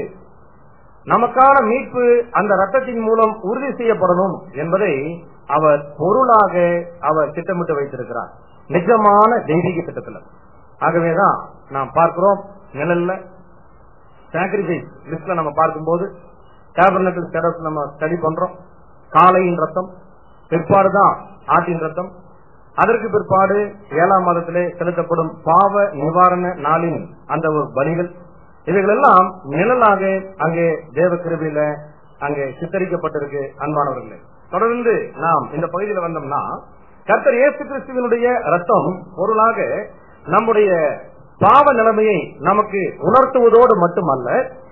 நமக்கான மீட்பு அந்த ரத்தத்தின் மூலம் உறுதி செய்யப்படணும் என்பதை அவர் பொருளாக அவர் திட்டமிட்டு வைத்திருக்கிறார் நிஜமான தெய்வீக திட்டத்தில் ஆகவேதான் நாம் பார்க்கிறோம் நிழல்ல சாக்ரிஃபைஸ் லிஸ்ட்ல நம்ம பார்க்கும்போது டேபர்னட்டில் ஸ்டேட்டஸ் நம்ம ஸ்டடி பண்றோம் காளையின் ரத்தம் பிற்பாடுதான் ஆட்டின் ரத்தம் அதற்கு பிற்பாடு ஏழாம் மாதத்திலே செலுத்தப்படும் பாவ நிவாரண நாளின் அந்த ஒரு பலிகள் இவைகள் எல்லாம் நிழலாக அங்கே தேவ கிருபியில அங்கே சித்தரிக்கப்பட்டிருக்கு அன்பானவர்களே தொடர்ந்து நாம் இந்த பகுதியில் வந்தோம்னா கர்த்தர் இயேசு கிறிஸ்துவனுடைய ரத்தம் பொருளாக நம்முடைய பாவ நிலைமையை நமக்கு உணர்த்துவதோடு மட்டுமல்ல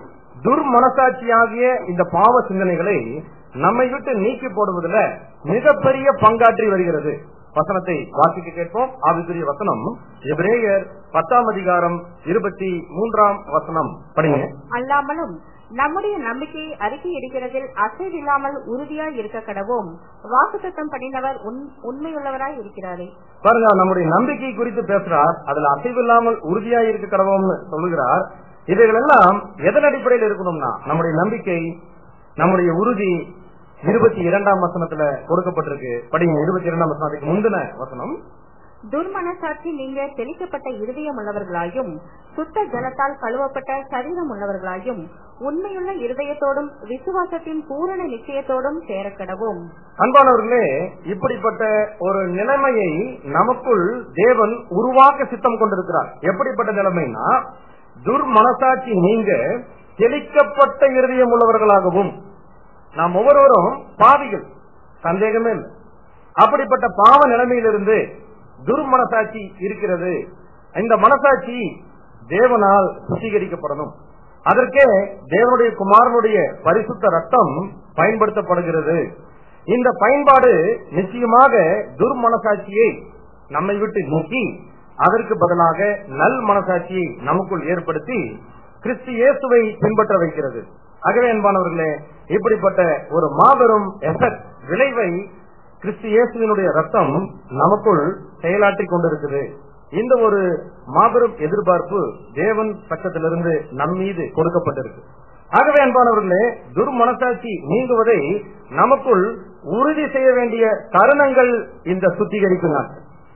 துர்மனசாட்சியாகிய இந்த பாவ சிந்தனைகளை நம்மை விட்டு நீக்கி போடுவதில் மிகப்பெரிய பங்காற்றி வருகிறது வசனத்தை வாசிக்க கேட்போம் ஆவிக்குரிய வசனம் எபிரேயர் பத்தாம் அதிகாரம் இருபத்தி மூன்றாம் வசனம் படிங்க அல்லாமலும் நம்முடைய நம்பிக்கையை அறிக்கையிடுகிறதில் அசைவில்லாமல் உறுதியாய் இருக்க கடவோம் வாக்குத்தத்தம் பண்ணினவர் உண்- உண்மையுள்ளவராய் இருக்கிறாரே பாருங்க நம்முடைய நம்பிக்கை குறித்து பேசுறார் அதுல அசைவில்லாமல் உறுதியா இருக்க கடவோம்னு சொல்லுகிறார் இவைகள் எல்லாம் எதன் அடிப்படையில் இருக்கணும்னா நம்முடைய நம்பிக்கை நம்முடைய உறுதி இருபத்தி இரண்டாம் வசனத்துல கொடுக்கப்பட்டிருக்கு படிங்க இருபத்தி இரண்டாம் வசனத்துக்கு முந்தின வசனம் துர்மனசாட்சி நீங்க தெளிக்கப்பட்ட இருதயம் உள்ளவர்களாயும் சுத்த ஜலத்தால் கழுவப்பட்ட சரீரம் உள்ளவர்களாயும் உண்மையுள்ள இருதயத்தோடும் விசுவாசத்தின் பூரண நிச்சயத்தோடும் சேரக்கடவும் அன்பானவர்களே இப்படிப்பட்ட ஒரு நிலைமையை நமக்குள் தேவன் உருவாக்க சித்தம் கொண்டிருக்கிறார் எப்படிப்பட்ட நிலைமைனா துர்மனசாட்சி நீங்க தெளிக்கப்பட்ட இருதயம் உள்ளவர்களாகவும் நாம் ஒவ்வொருவரும் பாவிகள் சந்தேகமே இல்லை அப்படிப்பட்ட பாவ நிலைமையிலிருந்து துர்மனசாட்சி இருக்கிறது இந்த மனசாட்சி தேவனால் சுத்திகரிக்கப்படணும் அதற்கே தேவனுடைய குமாரனுடைய பரிசுத்த ரத்தம் பயன்படுத்தப்படுகிறது இந்த பயன்பாடு நிச்சயமாக துர்மனசாட்சியை நம்மை விட்டு நீக்கி அதற்கு பதிலாக நல் மனசாட்சியை நமக்குள் ஏற்படுத்தி கிறிஸ்து இயேசுவை பின்பற்ற வைக்கிறது ஆகவே அன்பானவர்களே இப்படிப்பட்ட ஒரு மாபெரும் எஃபெக்ட் விளைவை கிறிஸ்து இயேசுவினுடைய ரத்தம் நமக்குள் செயலாற்றிக் கொண்டிருக்குது இந்த ஒரு மாபெரும் எதிர்பார்ப்பு தேவன் பக்கத்திலிருந்து நம் மீது கொடுக்கப்பட்டிருக்கு ஆகவே அன்பானவர்களே துர்மனசாட்சி நீங்குவதை நமக்குள் உறுதி செய்ய வேண்டிய தருணங்கள் இந்த சுத்திகரிப்பு நாட்கள்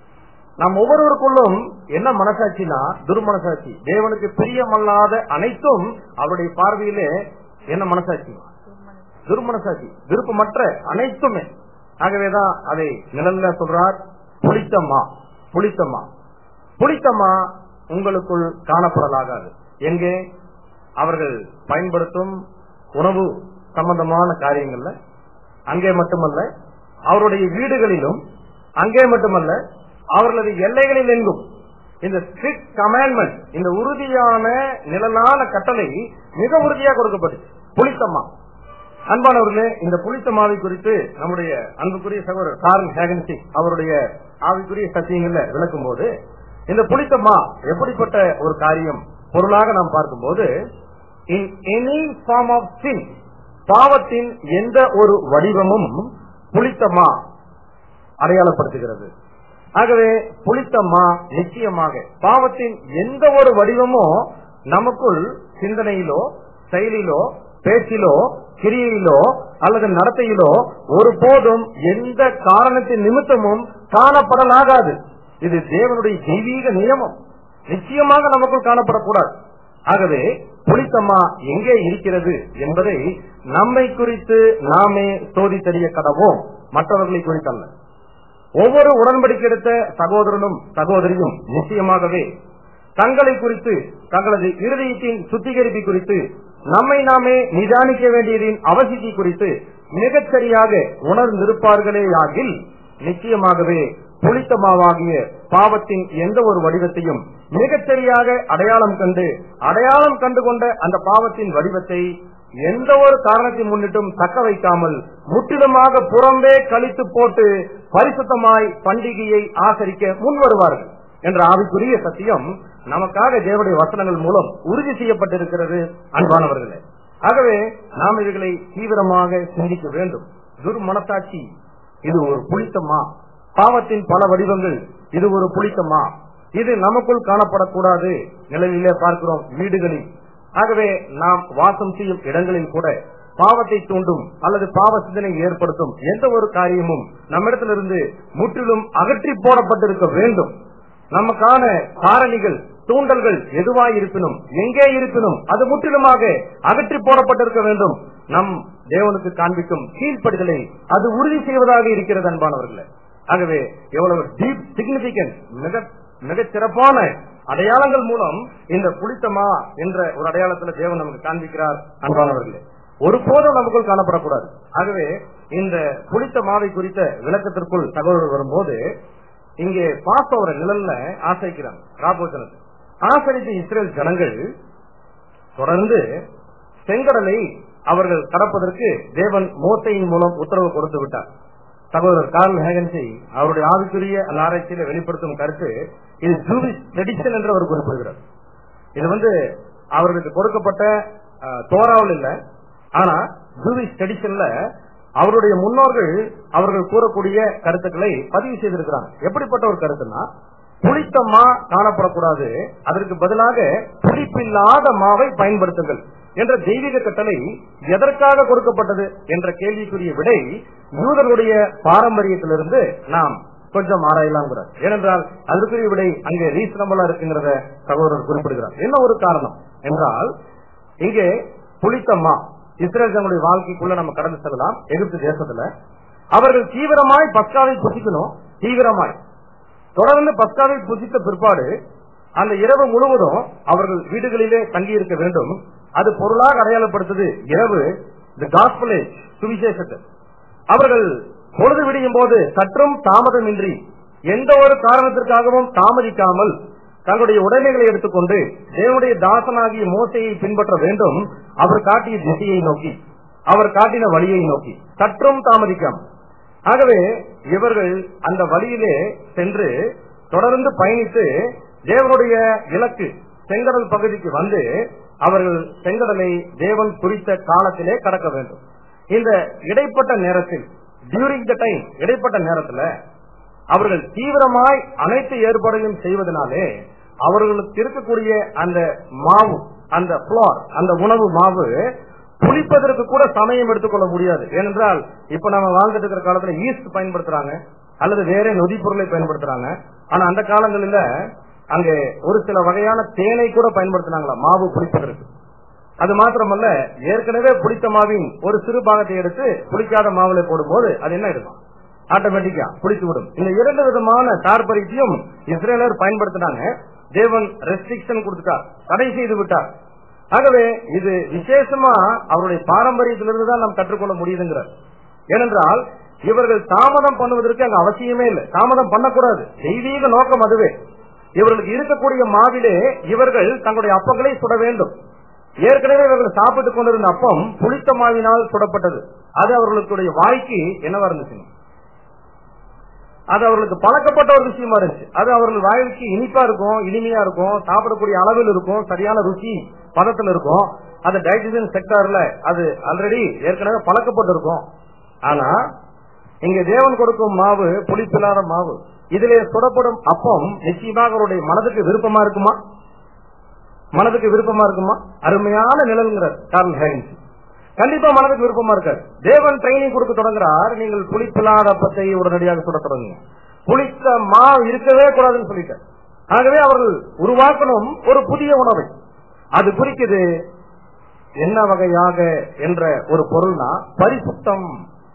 நாம் ஒவ்வொருவருக்குள்ளும் என்ன மனசாட்சினா துர்மனசாட்சி தேவனுக்கு பிரியமல்லாத அனைத்தும் அவருடைய பார்வையிலே என்ன மனசாட்சி துர்மனசாட்சி விருப்பமற்ற அனைத்துமே ஆகவேதான் அதை நிழல்ல சொல்றார் புளித்தம்மா புளித்தம்மா புளித்தம்மா உங்களுக்குள் காணப்படலாகாது எங்கே அவர்கள் பயன்படுத்தும் உணவு சம்பந்தமான காரியங்கள்ல அங்கே மட்டுமல்ல அவருடைய வீடுகளிலும் அங்கே மட்டுமல்ல அவர்களது எல்லைகளில் எங்கும் இந்த ஸ்ட்ரிக்ட் கமாண்ட்மெண்ட் இந்த உறுதியான நிழலான கட்டளை மிக உறுதியாக கொடுக்கப்பட்டு புளித்தம்மா அன்பானவர்களே இந்த புளித்தம்மாவை குறித்து நம்முடைய அன்புக்குரிய சகோதரர் காரன் ஹேகன்சி அவருடைய ஆவிக்குரிய சத்தியங்கள்ல விளக்கும் போது இந்த புளித்தம்மா எப்படிப்பட்ட ஒரு காரியம் பொருளாக நாம் பார்க்கும்போது in any form of sin பாவத்தின் எந்த ஒரு வடிவமும் புளித்தம்மா அடையாளப்படுத்துகிறது ஆகவே புளித்தம்மா நிச்சயமாக பாவத்தின் எந்த ஒரு வடிவமோ நமக்குள் சிந்தனையிலோ செயலிலோ பேச்சிலோ கிரியையிலோ அல்லது நடத்தையிலோ ஒருபோதும் எந்த காரணத்தின் நிமித்தமும் காணப்படலாகாது இது தேவனுடைய தெய்வீக நியமம் நிச்சயமாக நமக்குள் காணப்படக்கூடாது ஆகவே புளித்தம்மா எங்கே இருக்கிறது என்பதை நம்மை குறித்து நாமே சோதித்தறிய கடவோம் மற்றவர்களை குறித்தல்ல ஒவ்வொரு உடன்படிக்கை எடுத்த சகோதரனும் சகோதரியும் நிச்சயமாகவே தங்களை குறித்து தங்களது இருதயத்தின் சுத்திகரிப்பு குறித்து நம்மை நாமே நிதானிக்க வேண்டியதின் அவசியத்தை குறித்து மிகச் சரியாக உணர்ந்திருப்பார்களேயாகில் நிச்சயமாகவே புளித்தமாவாகிய பாவத்தின் எந்த ஒரு வடிவத்தையும் மிகச் சரியாக அடையாளம் கண்டு அடையாளம் கண்டு கொண்ட அந்த பாவத்தின் வடிவத்தை எந்த ஒரு காரணத்தை முன்னிட்டும் தக்க வைக்காமல் முற்றிலுமாக புறம்பே கழித்து போட்டு பரிசுத்தமாய் பண்டிகையை ஆசரிக்க முன் வருவார்கள் என்ற ஆவிக்குரிய சத்தியம் நமக்காக தேவனுடைய வசனங்கள் மூலம் உறுதி செய்யப்பட்டிருக்கிறது அன்பானவர்களே ஆகவே நாம் இவைகளை தீவிரமாக சிந்திக்க வேண்டும் துர்மனத்தாட்சி இது ஒரு புளித்தமா பாவத்தின் பல வடிவங்கள் இது ஒரு புளித்தமா இது நமக்குள் காணப்படக்கூடாது நிலையிலே பார்க்கிறோம் வீடுகளில் ஆகவே நாம் வாசம் செய்யும் இடங்களில் கூட பாவத்தை தூண்டும் அல்லது பாவ சிந்தனை ஏற்படுத்தும் எந்த ஒரு காரியமும் நம்மிடத்திலிருந்து முற்றிலும் அகற்றி போடப்பட்டிருக்க வேண்டும் நமக்கான காரணிகள் தூண்டல்கள் எதுவாய் இருப்பினும் எங்கே இருப்பினும் அது முற்றிலுமாக அகற்றி போடப்பட்டிருக்க வேண்டும் நம் தேவனுக்கு காண்பிக்கும் கீழ்ப்படுதலை அது உறுதி செய்வதாக இருக்கிறது அன்பானவர்களே ஆகவே எவ்வளவு டீப் சிக்னிபிகன்ஸ் மிக மிகச் சிறப்பான அடையாளங்கள் மூலம் இந்த புளித்தமா என்ற ஒரு அடையாளத்துல தேவன் நமக்கு காண்பிக்கிறார் அன்பானவர்களே ஒருபோதும் நமக்குள் காணப்படக்கூடாது ஆகவே இந்த புளித்த மாவை குறித்த விளக்கத்திற்குள் தகவல் வரும்போது இங்கே பாஸ்தவர நிழல்ல ஆசைக்கிறாங்க ராபோசனத்தை ஆசரித்த இஸ்ரேல் ஜனங்கள் தொடர்ந்து செங்கடலை அவர்கள் கடப்பதற்கு தேவன் மோசையின் மூலம் உத்தரவு கொடுத்து விட்டார் சகோதரர் கார்ல் ஹேகன்சி அவருடைய ஆவிக்குரிய அந்த ஆராய்ச்சியில வெளிப்படுத்தும் கருத்து இது ஜூவிஷ் ட்ரெடிஷன் என்று அவர் குறிப்பிடுகிறார் இது வந்து அவர்களுக்கு கொடுக்கப்பட்ட அஹ், தோராவில் இல்ல ஆனா ஜூவிஷ் ட்ரெடிஷன்ல அவருடைய முன்னோர்கள் அவர்கள் கூறக்கூடிய கருத்துக்களை பதிவு செய்திருக்கிறாங்க எப்படிப்பட்ட ஒரு கருத்துன்னா புளித்த மா காணப்படக்கூடாது அதற்கு பதிலாக புளிப்பில்லாத மாவை பயன்படுத்துங்கள் என்ற தெய்வீக கட்டளை எதற்காக கொடுக்கப்பட்டது என்ற கேள்விக்குரிய விடை யூதர்களுடைய பாரம்பரியத்திலிருந்து நாம் கொஞ்சம் ஆராயலாம்ங்கிறார் ஏனென்றால் அதற்குரிய விடை அங்கே ரீசனபிளா இருக்குங்கிறத சகோதரர் குறிப்பிடுகிறார் என்ன ஒரு காரணம் என்றால் இங்கே புளித்தம்மா இஸ்ரேல் ஜனங்களுடைய வாழ்க்கைக்குள்ள நம்ம கடந்து செல்லலாம் எகிப்து தேசத்துல அவர்கள் தீவிரமாய் பஸ்காவை புசிக்கணும் தீவிரமாய் தொடர்ந்து பஸ்காவை புசித்த பிற்பாடு அந்த இரவு முழுவதும் அவர்கள் வீடுகளிலே தங்கியிருக்க வேண்டும் அது பொருளாக அடையாளப்படுத்தது இரவு இந்த காஸ்பலே சுவிசேஷத்தை அவர்கள் பொழுது விடியும் போது சற்றும் தாமதமின்றி எந்த ஒரு காரணத்திற்காகவும் தாமதிக்காமல் தங்களுடைய உடைமைகளை எடுத்துக்கொண்டு தேவனுடைய தாசனாகிய மோசையை பின்பற்ற வேண்டும் அவர் காட்டிய திசையை நோக்கி அவர் காட்டின வழியை நோக்கி சற்றும் தாமதிக்காமல் ஆகவே இவர்கள் அந்த வழியிலே சென்று தொடர்ந்து பயணித்து தேவனுடைய இலக்கு செங்கடல் பகுதிக்கு வந்து அவர்கள் செங்கடலை தேவன் குறித்த காலத்திலே கடக்க வேண்டும் இந்த இடைப்பட்ட நேரத்தில் டியூரிங் த டைம் இடைப்பட்ட நேரத்துல அவர்கள் தீவிரமாய் அனைத்து ஏற்பாடுகளையும் செய்வதனாலே அவர்களுக்கு இருக்கக்கூடிய அந்த மாவு அந்த புளார் அந்த உணவு மாவு புளிப்பதற்கு கூட சமயம் எடுத்துக்கொள்ள முடியாது ஏனென்றால் இப்ப நம்ம வாழ்ந்துட்டு இருக்கிற காலத்துல ஈஸ்ட் பயன்படுத்துறாங்க அல்லது வேற நொதி பொருளை பயன்படுத்துறாங்க ஆனா அந்த காலங்களில அங்கே ஒரு சில வகையான தேனை கூட பயன்படுத்தினாங்களா மாவு புளிப்பதற்கு அது மாத்திரமல்ல ஏற்கனவே புளித்த மாவின் ஒரு சிறு பாகத்தை எடுத்து புளிக்காத மாவுல போடும்போது அது என்ன இருக்கும் ஆட்டோமேட்டிக்கா புளித்து விடும் இந்த இரண்டு விதமான தாற்பரித்தையும் இஸ்ரேலர் பயன்படுத்தினாங்க தேவன் ரெஸ்ட்ரிக்ஷன் கொடுத்துட்டார் தடை செய்து விட்டார் ஆகவே இது விசேஷமா அவருடைய பாரம்பரியத்திலிருந்து தான் நாம் கற்றுக்கொள்ள முடியுதுங்கிறார் ஏனென்றால் இவர்கள் தாமதம் பண்ணுவதற்கு அங்க அவசியமே இல்லை தாமதம் பண்ணக்கூடாது தெய்வீக நோக்கம் அதுவே இவர்களுக்கு இருக்கக்கூடிய மாவிலே இவர்கள் தங்களுடைய அப்பங்களை சுட வேண்டும் ஏற்கனவே இவர்கள் சாப்பிட்டுக் கொண்டிருந்த அப்பம் புளித்த மாவினால் சுடப்பட்டது அது அவர்களுடைய வாய்க்கு என்னவா இருந்துச்சு அது அவர்களுக்கு பழக்கப்பட்ட ஒரு விஷயமா இருந்துச்சு அது அவர்கள் வாய்க்கு இனிப்பா இருக்கும் இனிமையா இருக்கும் சாப்பிடக்கூடிய அளவில் இருக்கும் சரியான ருச்சி பதத்துல இருக்கும் அது டைஜஷன் செக்டார்ல அது ஆல்ரெடி ஏற்கனவே பழக்கப்பட்டு இருக்கும் ஆனா இங்க தேவன் கொடுக்கும் மாவு புளிப்பில்லாத மாவு இதிலே சுடப்படும் அப்பம் நிச்சயமாக அவருடைய மனதுக்கு விருப்பமா இருக்குமா மனதுக்கு விருப்பமா இருக்குமா அருமையான நிழல்ங்கிறார் கார்ல் ஹேரின்ஸ் கண்டிப்பா மனதுக்கு விருப்பமா இருக்காது தேவன் ட்ரைனிங் கொடுக்க தொடங்குறார் நீங்கள் புளிப்பில்லாத அப்பத்தை உடனடியாக சுட தொடங்குங்க புளித்த மா இருக்கவே கூடாதுன்னு சொல்லிட்டார் ஆகவே அவர்கள் உருவாக்கணும் ஒரு புதிய உணவை அது குறிக்குது என்ன வகையாக என்ற ஒரு பொருள்னா பரிசுத்தம்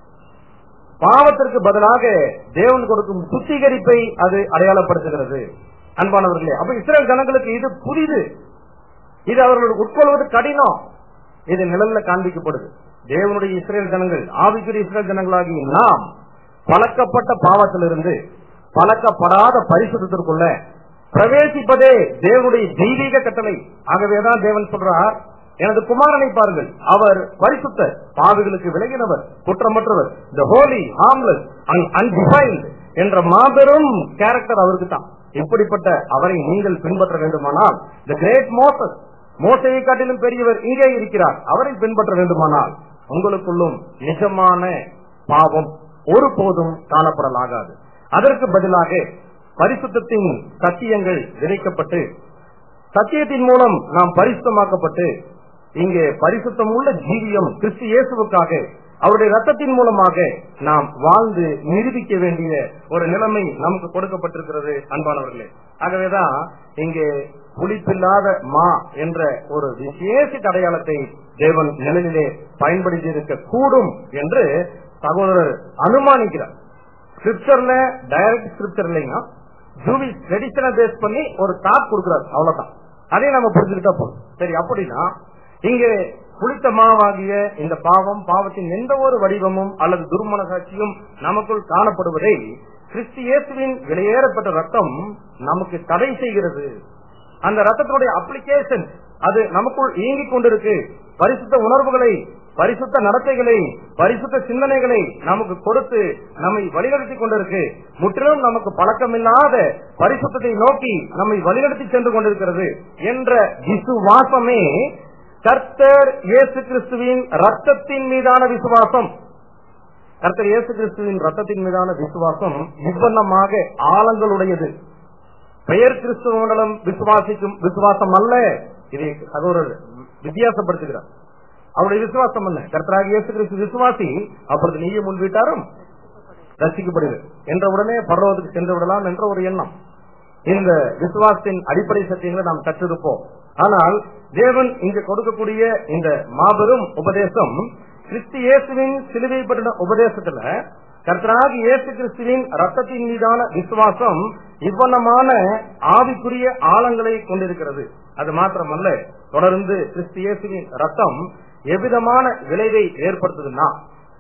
பாவத்திற்கு பதிலாக தேவன் கொடுக்கும் சுத்திகரிப்பை அது அடையாளப்படுத்துகிறது அன்பானவர்களே அப்ப இஸ்ரேல் ஜனங்களுக்கு இது புதிது இது அவர்கள் உட்கொள்வது கடினம் இது நிழல்ல காண்பிக்கப்படுது தேவனுடைய இஸ்ரேல் ஜனங்கள் ஆவிக்குரிய இஸ்ரேல் ஜனங்களாகி நாம் பழக்கப்பட்ட பாவத்திலிருந்து பழக்கப்படாத பரிசுத்திற்குள்ள பிரவேசிப்பதே தேவனுடைய தெய்வீக கட்டளை ஆகவேதான் தேவன் சொல்றார் எனது குமாரனை பாருங்கள் அவர் பரிசுத்தர் பாவிகளுக்கு விலகினவர் குற்றமற்றவர் the holy harmless and undefiled என்ற மாபெரும் கேரக்டர் அவருக்கு தான் இப்படிப்பட்ட அவரை நீங்கள் பின்பற்ற வேண்டுமானால் த கிரேட் மோசஸ் மோசையை காட்டிலும் பெரியவர் இங்கே இருக்கிறார் அவரை பின்பற்ற வேண்டுமானால் உங்களுக்குள்ளும் நிஜமான பாவம் ஒருபோதும் காணப்படலாகாது அதற்கு பதிலாக பரிசுத்தத்தின் சத்தியங்கள் விதைக்கப்பட்டு சத்தியத்தின் மூலம் நாம் பரிசுத்தமாக்கப்பட்டு இங்கே பரிசுத்தம் உள்ள ஜீவியம் கிறிஸ்து இயேசுவுக்காக அவருடைய ரத்தத்தின் மூலமாக நாம் வாழ்ந்து நிரூபிக்க வேண்டிய ஒரு நிலைமை நமக்கு கொடுக்கப்பட்டிருக்கிறது அன்பானவர்களே ஆகவேதான் இங்கே புளிப்பில்லாத மா என்ற ஒரு விசேஷ அடையாளத்தை தேவன் நிழலிலே பயன்படுத்தி இருக்க கூடும் என்று சகோதரர் அனுமானிக்கிறார் ஸ்கிரிப்சர்ல டைரக்ட் ஸ்கிரிப்சர் இல்லைங்க ஜூவிஸ் ட்ரெடிஷனை பேஸ் பண்ணி ஒரு தாட் கொடுக்கிறார் அவ்வளவுதான் அதே நம்ம புரிஞ்சுக்கிட்டா போதும் சரி அப்படின்னா இங்கே புளித்த மாவாகிய இந்த பாவம் பாவத்தின் எந்த ஒரு வடிவமும் அல்லது துர்மன காட்சியும் நமக்குள் காணப்படுவதை கிறிஸ்து இயேசுவின் வெளியேறப்பட்ட ரத்தம் நமக்கு தடை செய்கிறது அந்த ரத்தத்தினுடைய அப்ளிகேஷன் அது நமக்குள் இயங்கிக் கொண்டிருக்கு பரிசுத்த உணர்வுகளை பரிசுத்த நடத்தைகளை பரிசுத்த சிந்தனைகளை நமக்கு கொடுத்து நம்மை வழிநடத்தி கொண்டிருக்கு முற்றிலும் நமக்கு பழக்கமில்லாத பரிசுத்தத்தை நோக்கி நம்மை வழிநடத்தி சென்று கொண்டிருக்கிறது என்ற விசுவாசமே கர்த்தர் இயேசு கிறிஸ்துவின் ரத்தத்தின் மீதான விசுவாசம் கர்த்தர் இயேசு கிறிஸ்துவின் ரத்தத்தின் மீதான விசுவாசம் நிர்பந்தமாக ஆழங்களுடையது பெயர் கிறிஸ்துவ மண்டலம் விசுவாசிக்கும் விசுவாசம் அல்ல இதை சகோதரர் வித்தியாசப்படுத்துகிறார் அவருடைய விசுவாசம் என்ன கர்த்தராக இயேசு கிறிஸ்து விசுவாசி அப்பொழுது நீயும் முன் வீட்டாரும் ரசிக்கப்படுது என்ற உடனே பரலோகத்துக்கு சென்று விடலாம் என்ற ஒரு எண்ணம் இந்த விசுவாசத்தின் அடிப்படை சத்தியங்களை நாம் கற்றிருப்போம் ஆனால் தேவன் இங்கு கொடுக்கக்கூடிய இந்த மாபெரும் உபதேசம் கிறிஸ்து இயேசுவின் சிலுவைப்பட்ட உபதேசத்துல கர்த்தராக இயேசு கிறிஸ்துவின் ரத்தத்தின் மீதான விசுவாசம் இவ்வண்ணமான ஆவிக்குரிய ஆழங்களை கொண்டிருக்கிறது அது மாத்திரமல்ல தொடர்ந்து கிறிஸ்து இயேசுவின் ரத்தம் எவ்விதமான விளைவை ஏற்படுத்துதுன்னா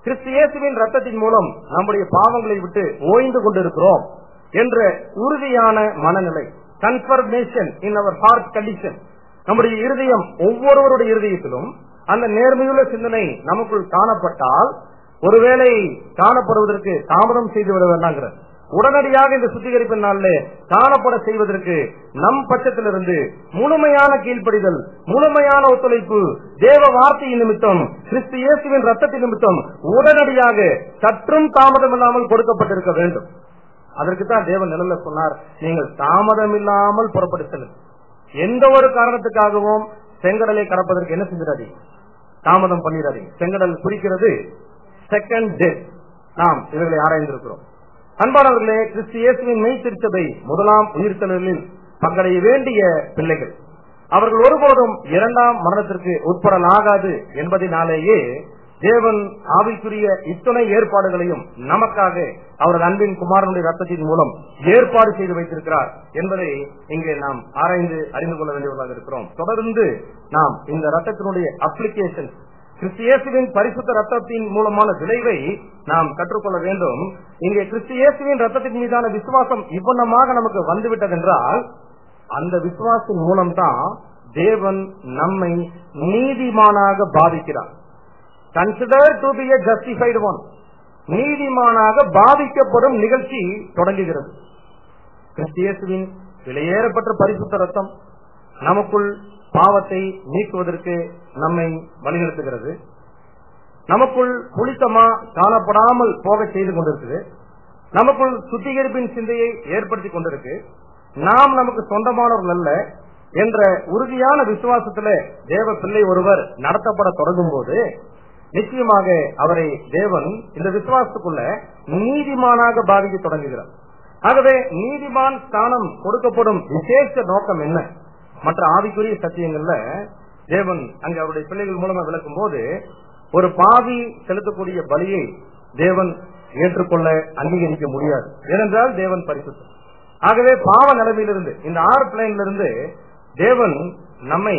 கிறிஸ்து இயேசுவின் ரத்தத்தின் மூலம் நம்முடைய பாவங்களை விட்டு ஓய்ந்து கொண்டிருக்கிறோம் என்ற உறுதியான மனநிலை confirmation in our heart condition நம்முடைய இருதயம் ஒவ்வொருவருடைய இருதயத்திலும் அந்த நேர்மையுள்ள சிந்தனை நமக்குள் காணப்பட்டால் ஒருவேளை காணப்படுவதற்கு தாமதம் செய்து விட வேண்டாங்கிறார் உடனடியாக இந்த சுத்திகரிப்பின் நாளிலே காணப்பட செய்வதற்கு நம் பட்சத்திலிருந்து முழுமையான கீழ்ப்படிதல் முழுமையான ஒத்துழைப்பு தேவ வார்த்தையின் நிமித்தம் கிறிஸ்து இயேசுவின் ரத்தத்தின் நிமித்தம் உடனடியாக சற்றும் தாமதம் இல்லாமல் கொடுக்கப்பட்டிருக்க வேண்டும் அதற்கு தான் தேவன் நிழல்ல சொன்னார் நீங்கள் தாமதம் இல்லாமல் புறப்பட்டு செல்லுங்கள் எந்த ஒரு காரணத்துக்காகவும் செங்கடலை கடப்பதற்கு என்ன செஞ்சிடாதீங்க தாமதம் பண்ணிடாதீங்க செங்கடல் குறிக்கிறது செகண்ட் டே நாம் இவர்களை ஆராய்ந்திருக்கிறோம் அன்பானவர்களே கிறிஸ்து இயேசுவின் மெய் திருச்சபை முதலாம் உயிர்த்தலில் பங்கடைய வேண்டிய பிள்ளைகள் அவர்கள் ஒருபோதும் இரண்டாம் மரணத்திற்கு உட்படலாகாது என்பதனாலேயே தேவன் ஆவிக்குரிய இத்தனை ஏற்பாடுகளையும் நமக்காக அவரது அன்பின் குமாரனுடைய ரத்தத்தின் மூலம் ஏற்பாடு செய்து வைத்திருக்கிறார் என்பதை இங்கே நாம் ஆராய்ந்து அறிந்து கொள்ள வேண்டியவர்களாக இருக்கிறோம் தொடர்ந்து நாம் இந்த ரத்தத்தினுடைய அப்ளிகேஷன் கிறிஸ்தியேசுவின் பரிசுத்த ரத்தத்தின் மூலமான விளைவை நாம் கற்றுக்கொள்ள வேண்டும் இங்கே கிறிஸ்தியேசுவின் ரத்தத்தின் மீதான விசுவாசம் இவ்வண்ணமாக நமக்கு வந்துவிட்டதென்றால் அந்த விசுவாசத்தின் மூலம்தான் தேவன் நம்மை நீதிமானாக பாதிக்கிறார் consider to be a justified one நீதிமானாக பாதிக்கப்படும் நிகழ்ச்சி தொடங்குகிறது கிறிஸ்தியேசுவின் விலையேறப்பட்ட பரிசுத்த ரத்தம் நமக்குள் பாவத்தை நீக்குவதற்கு நம்மை வழிநடத்துகிறது நமக்குள் புளித்தமா காணப்படாமல் போக செய்து கொண்டிருக்குது நமக்குள் சுத்திகரிப்பின் சிந்தையை ஏற்படுத்தி கொண்டிருக்கு நாம் நமக்கு சொந்தமானவர்கள் அல்ல என்ற உறுதியான விசுவாசத்துல தேவ பிள்ளை ஒருவர் நடத்தப்பட தொடங்கும் போது நிச்சயமாக அவரை தேவன் இந்த விசுவாசத்துக்குள்ள நீதிமானாக பாதிக்க தொடங்குகிறார் ஆகவே நீதிமான் ஸ்தானம் கொடுக்கப்படும் விசேஷ நோக்கம் என்ன மற்ற ஆவிக்குரிய சத்தியங்கள்ல தேவன் அங்க அவருடைய பிள்ளைகள் மூலமா விளக்கும் போது ஒரு பாவி செலுத்தக்கூடிய பலியை தேவன் ஏற்றுக்கொள்ள அங்கீகரிக்க முடியாது ஏனென்றால் தேவன் பரிசுத்தம் ஆகவே பாவ நிலைமையிலிருந்து இந்த ஆறு பிளைன்ல தேவன் நம்மை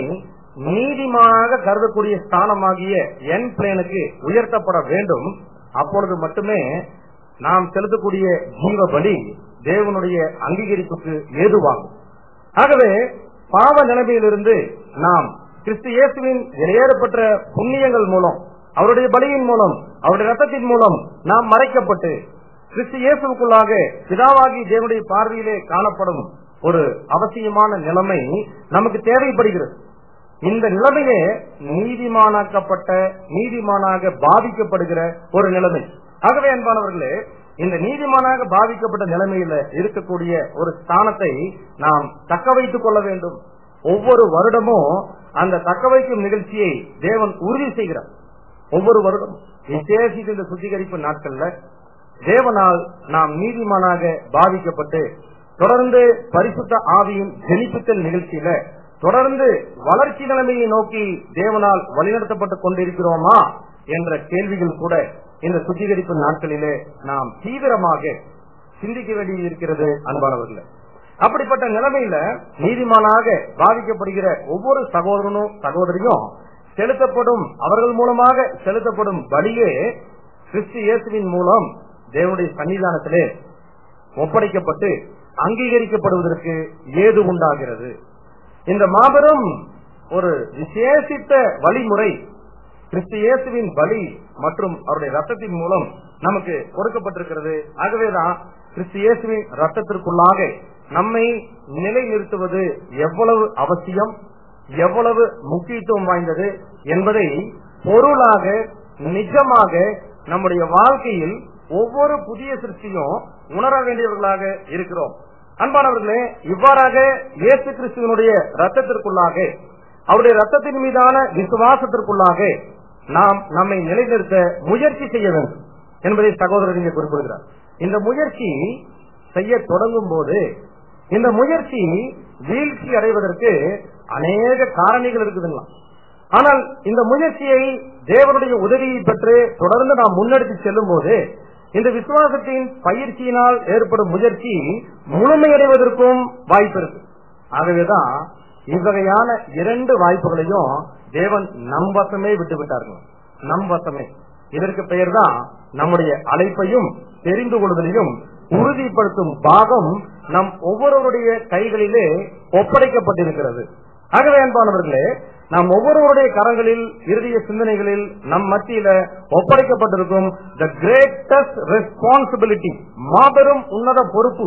நீதிமாக கருதக்கூடிய ஸ்தானமாகிய என் பிளேனுக்கு உயர்த்தப்பட வேண்டும் அப்பொழுது மட்டுமே நாம் செலுத்தக்கூடிய ஜீவ பலி தேவனுடைய அங்கீகரிப்புக்கு ஏதுவாகும் ஆகவே பாவ நிலைமையிலிருந்து நாம் கிறிஸ்து இயேசுவின் வெளியேறப்பட்ட புண்ணியங்கள் மூலம் அவருடைய பலியின் மூலம் அவருடைய ரத்தத்தின் மூலம் நாம் மறைக்கப்பட்டு கிறிஸ்து இயேசுக்குள்ளாக பிதாவாகி தேவனுடைய பார்வையிலே காணப்படும் ஒரு அவசியமான நிலைமை நமக்கு தேவைப்படுகிறது இந்த நிலைமையே நீதிமானாக்கப்பட்ட நீதிமானாக பாதிக்கப்படுகிற ஒரு நிலைமை ஆகவே அன்பானவர்களே இந்த நீதிமானாக பாதிக்கப்பட்ட நிலைமையில இருக்கக்கூடிய ஒரு ஸ்தானத்தை நாம் தக்க வைத்துக் கொள்ள வேண்டும் ஒவ்வொரு வருடமும் அந்த தக்க வைக்கும் நிகழ்ச்சியை தேவன் உறுதி செய்கிறார் ஒவ்வொரு வருடம் விசேஷித்த இந்த சுத்திகரிப்பு நாட்கள்ல தேவனால் நாம் நீதிமானாக பாதிக்கப்பட்டு தொடர்ந்து பரிசுத்த ஆவியின் ஜெனிப்புத்தல் நிகழ்ச்சியில தொடர்ந்து வளர்ச்சி நிலைமையை நோக்கி தேவனால் வழிநடத்தப்பட்டுக் கொண்டிருக்கிறோமா என்ற கேள்விகள் கூட இந்த சுத்திகரிப்பு நாட்களிலே நாம் தீவிரமாக சிந்திக்க வேண்டியிருக்கிறது அன்பானவர்களே அப்படிப்பட்ட நிலைமையில நீதிமானாக பாதிக்கப்படுகிற ஒவ்வொரு சகோதரனும் சகோதரியும் செலுத்தப்படும் அவர்கள் மூலமாக செலுத்தப்படும் பலியே கிறிஸ்து இயேசுவின் மூலம் தேவனுடைய சன்னிதானத்திலே ஒப்படைக்கப்பட்டு அங்கீகரிக்கப்படுவதற்கு ஏது உண்டாகிறது இந்த மாபெரும் ஒரு விசேஷித்த வழிமுறை கிறிஸ்து இயேசுவின் பலி மற்றும் அவருடைய ரத்தத்தின் மூலம் நமக்கு கொடுக்கப்பட்டிருக்கிறது ஆகவேதான் கிறிஸ்து இயேசுவின் ரத்தத்திற்குள்ளாக நம்மை நிலைநிறுத்துவது எவ்வளவு அவசியம் எவ்வளவு முக்கியத்துவம் வாய்ந்தது என்பதை பொருளாக நிஜமாக நம்முடைய வாழ்க்கையில் ஒவ்வொரு புதிய சிருஷ்டியும் உணர வேண்டியவர்களாக இருக்கிறோம் அன்பானவர்களே இவ்வாறாக இயேசு கிறிஸ்துவனுடைய ரத்தத்திற்குள்ளாக அவருடைய ரத்தத்தின் மீதான விசுவாசத்திற்குள்ளாக நாம் நம்மை நிலைநிறுத்த முயற்சி செய்ய வேண்டும் என்பதை சகோதரர் இங்கே குறிப்பிடுகிறார் இந்த முயற்சி செய்ய தொடங்கும் போது இந்த முயற்சி வீழ்ச்சி அடைவதற்கு அநேக காரணிகள் இருக்குதுங்களா ஆனால் இந்த முயற்சியை தேவனுடைய உதவியை பெற்று தொடர்ந்து நாம் முன்னெடுத்து செல்லும் போது இந்த விசுவாசத்தின் பயிற்சியினால் ஏற்படும் முயற்சி முழுமையடைவதற்கும் வாய்ப்பு இருக்கு ஆகவேதான் இவ்வகையான இரண்டு வாய்ப்புகளையும் தேவன் நம் வசமே விட்டு விட்டார்கள் நம் வசமே இதற்கு பெயர்தான் நம்முடைய அழைப்பையும் தெரிந்து கொள்வதையும் உறுதிப்படுத்தும் பாகம் நம் ஒவ்வொருவருடைய கைகளிலே ஒப்படைக்கப்பட்டிருக்கிறது ஆகவே அன்பானவர்களே நாம் ஒவ்வொருவருடைய கரங்களில் இறுதிய சிந்தனைகளில் நம் மத்தியில ஒப்படைக்கப்பட்டிருக்கும் த கிரேட்டஸ்ட் ரெஸ்பான்சிபிலிட்டி மாபெரும் உன்னத பொறுப்பு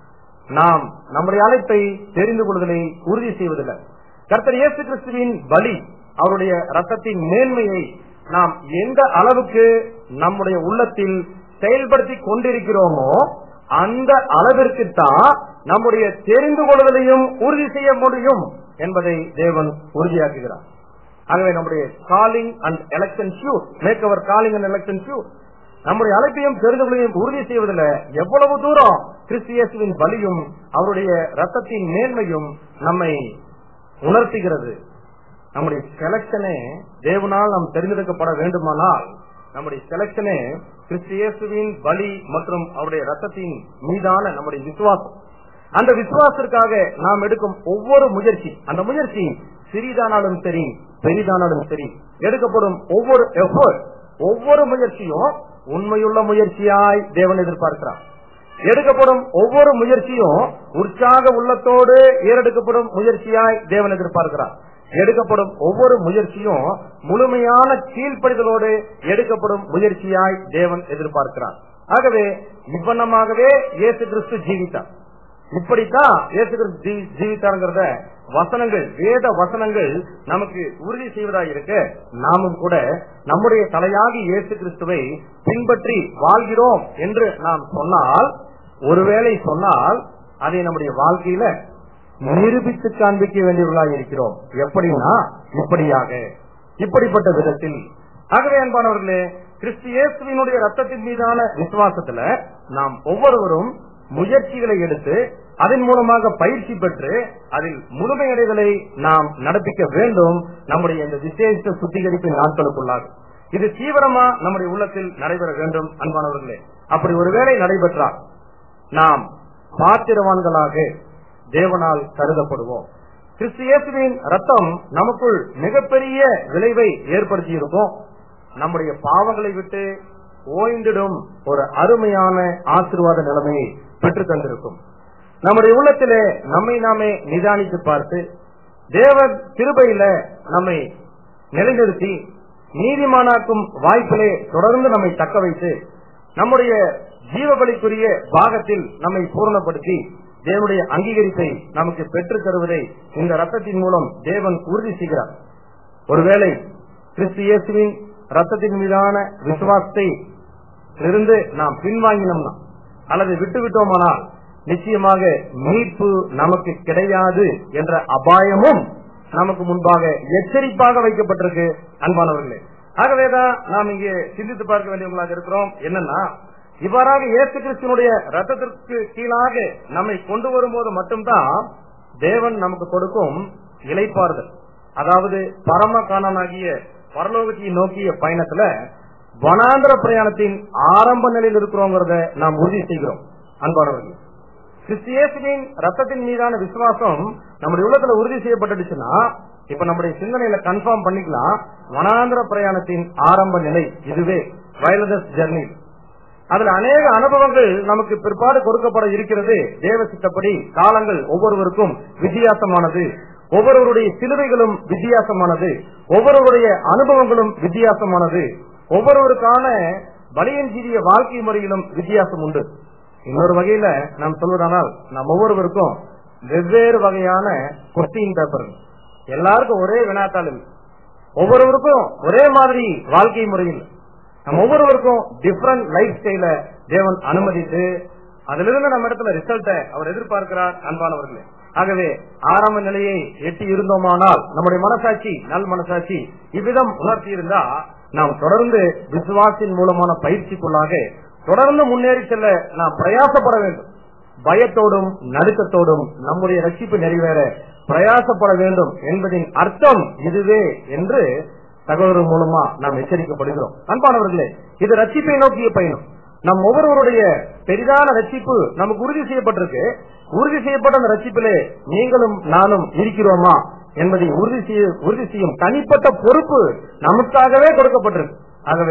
நாம் நம்முடைய அழைப்பை தெரிந்து கொள்வதை உறுதி செய்வதில்லை கர்த்தர் இயேசு கிறிஸ்துவின் பலி அவருடைய ரத்தத்தின் மேன்மையை நாம் எந்த அளவுக்கு நம்முடைய உள்ளத்தில் செயல்படுத்தி கொண்டிருக்கிறோமோ அந்த அளவிற்கு தான் நம்முடைய தெரிந்து கொள்வதையும் உறுதி செய்ய முடியும் என்பதை தேவன் உறுதியாக்குகிறார் ஆகவே நம்முடைய calling and election sure make our calling and election sure நம்முடைய அழைப்பையும் தெரிந்துகளையும் உறுதி செய்வதில் எவ்வளவு தூரம் கிறிஸ்தியேசுவின் பலியும் அவருடைய ரத்தத்தின் மேன்மையும் நம்மை உணர்த்துகிறது நம்முடைய செலக்ஷனே தேவனால் நாம் தெரிந்தெடுக்கப்பட வேண்டுமானால் நம்முடைய செலக்ஷனே கிறிஸ்தியேசுவின் பலி மற்றும் அவருடைய ரத்தத்தின் மீதான நம்முடைய விசுவாசம் அந்த விசுவாசத்திற்காக நாம் எடுக்கும் ஒவ்வொரு முயற்சி அந்த முயற்சி சிறிதானாலும் சரி பெரிதானாலும் சரி எடுக்கப்படும் ஒவ்வொரு எஃபர்ட் ஒவ்வொரு முயற்சியும் உண்மையுள்ள முயற்சியாய் தேவன் எதிர்பார்க்கிறார் எடுக்கப்படும் ஒவ்வொரு முயற்சியும் உற்சாக உள்ளத்தோடு ஏறெடுக்கப்படும் முயற்சியாய் தேவன் எதிர்பார்க்கிறார் எடுக்கப்படும் ஒவ்வொரு முயற்சியும் முழுமையான கீழ்ப்படிதலோடு எடுக்கப்படும் முயற்சியாய் தேவன் எதிர்பார்க்கிறார் ஆகவே இவ்வண்ணமாகவே இயேசு கிறிஸ்து ஜீவித்தார் இப்படித்தான் இயேசு கிறிஸ்து ஜீ- ஜீவித்தாருங்கிறத வசனங்கள் வேத வசனங்கள் நமக்கு உறுதி செய்வதாக இருக்க நாமும் கூட நம்முடைய தலையாகி இயேசு கிறிஸ்துவை பின்பற்றி வாழ்கிறோம் என்று நாம் சொன்னால் ஒருவேளை சொன்னால் அதை நம்முடைய வாழ்க்கையில நிரூபித்து காண்பிக்க வேண்டியவர்களாக இருக்கிறோம் எப்படின்னா இப்படியாக இப்படிப்பட்ட விதத்தில் ஆகவே அன்பானவர்களே கிறிஸ்து இயேசுவினுடைய ரத்தத்தின் மீதான விசுவாசத்துல நாம் ஒவ்வொருவரும் முயற்சிகளை எடுத்து அதன் மூலமாக பயிற்சி பெற்று அதில் முழுமையடைதலை நாம் நடப்பிக்க வேண்டும் நம்முடைய இந்த விசேஷ சுத்திகரிப்பின் நாட்களுக்குள்ளாக இது தீவிரமா நம்முடைய உள்ளத்தில் நடைபெற வேண்டும் அன்பானவர்களே அப்படி ஒருவேளை நடைபெற்றால் நாம் பாத்திரவான்களாக தேவனால் கருதப்படுவோம் கிறிஸ்து இயேசுவின் ரத்தம் நமக்குள் மிகப்பெரிய விளைவை ஏற்படுத்தி இருக்கும் நம்முடைய பாவங்களை விட்டு ஓய்ந்திடும் ஒரு அருமையான ஆசீர்வாத நிலைமையை பெற்றுத் தந்திருக்கும் நம்முடைய உள்ளத்திலே நம்மை நாமே நிதானித்து பார்த்து தேவ கிருபையில நம்மை நிலைநிறுத்தி நீதிமானாக்கும் வாய்ப்பிலே தொடர்ந்து நம்மை தக்க வைத்து நம்முடைய ஜீவபலிக்குரிய பாகத்தில் நம்மை பூரணப்படுத்தி தேவனுடைய அங்கீகரிப்பை நமக்கு பெற்றுத் தருவதை இந்த ரத்தத்தின் மூலம் தேவன் உறுதி செய்கிறார் ஒருவேளை கிறிஸ்து இயேசுவின் ரத்தத்தின் மீதான விசுவாசத்தை இருந்து நாம் பின்வாங்கினோம்னா அல்லது விட்டு விட்டோமானால் நிச்சயமாக மீட்பு நமக்கு கிடையாது என்ற அபாயமும் நமக்கு முன்பாக எச்சரிப்பாக வைக்கப்பட்டிருக்கு அன்பானவர்களே ஆகவேதான் நாம் இங்கே சிந்தித்து பார்க்க வேண்டியவங்களாக இருக்கிறோம் என்னன்னா இவ்வாறாக இயேசு கிறிஸ்துவனுடைய ரத்தத்திற்கு கீழாக நம்மை கொண்டு வரும்போது மட்டும்தான் தேவன் நமக்கு கொடுக்கும் இலைப்பாறுதல் அதாவது பரம காணனாகிய பரலோகத்தை நோக்கிய பயணத்துல வனாந்திர பிரயாணத்தின் ஆரம்ப நிலையில் இருக்கிறோங்கிறத நாம் உறுதி செய்கிறோம் அன்பானவர்கள் கிறிஸ்தியேசுவின் ரத்தத்தின் மீதான விசுவாசம் நம்முடைய உள்ளத்துல உறுதி செய்யப்பட்டுச்சுன்னா இப்ப நம்முடைய சிந்தனையில கன்ஃபார்ம் பண்ணிக்கலாம் வனாந்திர பிரயாணத்தின் ஆரம்ப நிலை இதுவே வயலதஸ் ஜெர்னி அதுல அநேக அனுபவங்கள் நமக்கு பிற்பாடு கொடுக்கப்பட இருக்கிறது தேவ சித்தப்படி காலங்கள் ஒவ்வொருவருக்கும் வித்தியாசமானது ஒவ்வொருவருடைய சிலுவைகளும் வித்தியாசமானது ஒவ்வொருவருடைய அனுபவங்களும் வித்தியாசமானது ஒவ்வொருவருக்கான பலியஞ்சீரிய வாழ்க்கை முறையிலும் வித்தியாசம் உண்டு இன்னொரு வகையில நாம் சொல்வதானால் நாம் ஒவ்வொருவருக்கும் வெவ்வேறு வகையான கொஸ்டின் பேப்பர் எல்லாருக்கும் ஒரே வினாத்தாள் இல்லை ஒவ்வொருவருக்கும் ஒரே மாதிரி வாழ்க்கை முறையில் நம்ம ஒவ்வொருவருக்கும் டிஃபரண்ட் லைஃப் ஸ்டைல தேவன் அனுமதித்து அதிலிருந்து நம்ம இடத்துல ரிசல்ட்டை அவர் எதிர்பார்க்கிறார் அன்பானவர்களே ஆகவே ஆரம்ப நிலையை எட்டி இருந்தோமானால் நம்முடைய மனசாட்சி நல் மனசாட்சி இவ்விதம் உணர்த்தி இருந்தா நாம் தொடர்ந்து விசுவாசின் மூலமான பயிற்சிக்குள்ளாக தொடர்ந்து முன்னேறி செல்ல நாம் பிரயாசப்பட வேண்டும் பயத்தோடும் நடுக்கத்தோடும் நம்முடைய ரட்சிப்பு நிறைவேற பிரயாசப்பட வேண்டும் என்பதின் அர்த்தம் இதுவே என்று தகவல்கள் மூலமா நாம் எச்சரிக்கப்படுகிறோம் அன்பானவர்களே இது ரட்சிப்பை நோக்கிய பயணம் நம் ஒவ்வொருவருடைய பெரிதான ரட்சிப்பு நமக்கு உறுதி செய்யப்பட்டிருக்கு உறுதி செய்யப்பட்ட அந்த ரட்சிப்பிலே நீங்களும் நானும் இருக்கிறோமா என்பதை உறுதி செய்ய உறுதி செய்யும் தனிப்பட்ட பொறுப்பு நமக்காகவே கொடுக்கப்பட்டிருக்கு ஆகவே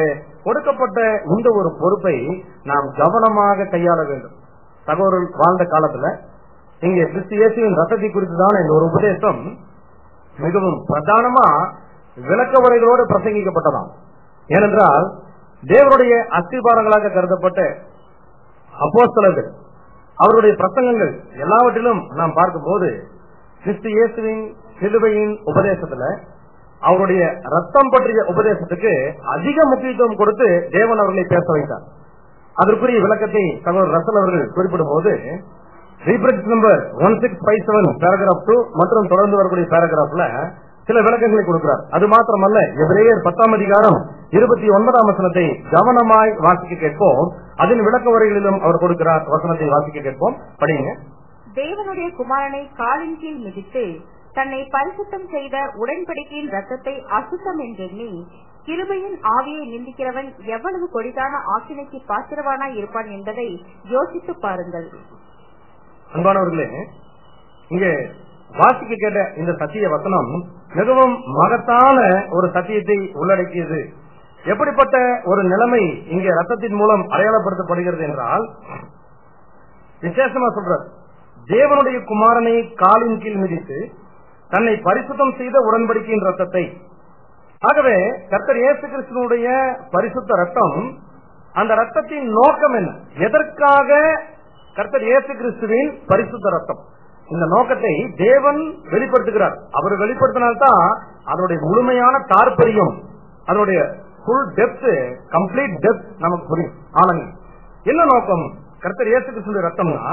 கொடுக்கப்பட்ட இந்த ஒரு பொறுப்பை நாம் கவனமாக கையாள வேண்டும் சகோதரர் வாழ்ந்த காலத்துல இங்கே கிறிஸ்து இயேசுவின் ரத்தத்தை குறித்து தான் இந்த ஒரு உபதேசம் மிகவும் பிரதானமா விளக்க உரைகளோடு பிரசங்கிக்கப்பட்டதாம் ஏனென்றால் தேவனுடைய அஸ்திபாரங்களாக கருதப்பட்ட அப்போஸ்தலர்கள் அவருடைய பிரசங்கங்கள் எல்லாவற்றிலும் நாம் பார்க்கும்போது கிறிஸ்து இயேசுவின் சிலுவையின் உபதேசத்துல அவருடைய ரத்தம் பற்றிய உபதேசத்துக்கு அதிக முக்கியத்துவம் கொடுத்து தேவன் அவர்களை பேச வைத்தார் அதற்குரிய விளக்கத்தை சகோதரர் ரசல் அவர்கள் குறிப்பிடும் போது reference number one six five seven paragraph two மற்றும் தொடர்ந்து வரக்கூடிய பேராகிராஃப்ல சில விளக்கங்களை கொடுக்கிறார் அது மாத்திரமல்ல எபிரேயர் பத்தாம் அதிகாரம் இருபத்தி ஒன்பதாம் வசனத்தை கவனமாய் வாசிக்க கேட்போம் அதன் விளக்க உரைகளிலும் அவர் கொடுக்கிறார் வசனத்தை வாசிக்க கேட்போம் படிங்க தேவனுடைய குமாரனை காலின் கீழ் மிதித்து தன்னை பரிசுத்தம் செய்த உடன்படிக்கையின் ரத்தத்தை அசுத்தம் என்றெண்ணி கிருபையின் ஆவியை நிந்திக்கிறவன் எவ்வளவு கொடிதான ஆக்கினைக்கு பாத்திரவானாய் இருப்பான் என்பதை யோசித்து பாருங்கள் அன்பானவர்களே இங்கே வாசிக்க கேட்ட இந்த சத்திய வசனம் மிகவும் மகத்தான ஒரு சத்தியத்தை உள்ளடக்கியது எப்படிப்பட்ட ஒரு நிலைமை இங்கே ரத்தத்தின் மூலம் அடையாளப்படுத்தப்படுகிறது என்றால் விசேஷமா சொல்றார் தேவனுடைய குமாரனை காலின் கீழ் மிதித்து தன்னை பரிசுத்தம் செய்த உடன்படிக்கையின் ரத்தத்தை ஆகவே கர்த்தர் இயேசு கிறிஸ்துவனுடைய பரிசுத்த ரத்தம் அந்த ரத்தத்தின் நோக்கம் என்ன எதற்காக கர்த்தர் இயேசு கிறிஸ்துவின் பரிசுத்த ரத்தம் இந்த நோக்கத்தை தேவன் வெளிப்படுத்துகிறார் அவர் வெளிப்படுத்தினால்தான் அதனுடைய முழுமையான தாற்பயம் அதனுடைய ஃபுல் டெப்த் கம்ப்ளீட் டெப்த் நமக்கு புரியும் ஆனங்க என்ன நோக்கம் கர்த்தர் இயேசு கிறிஸ்துவின் ரத்தம்னா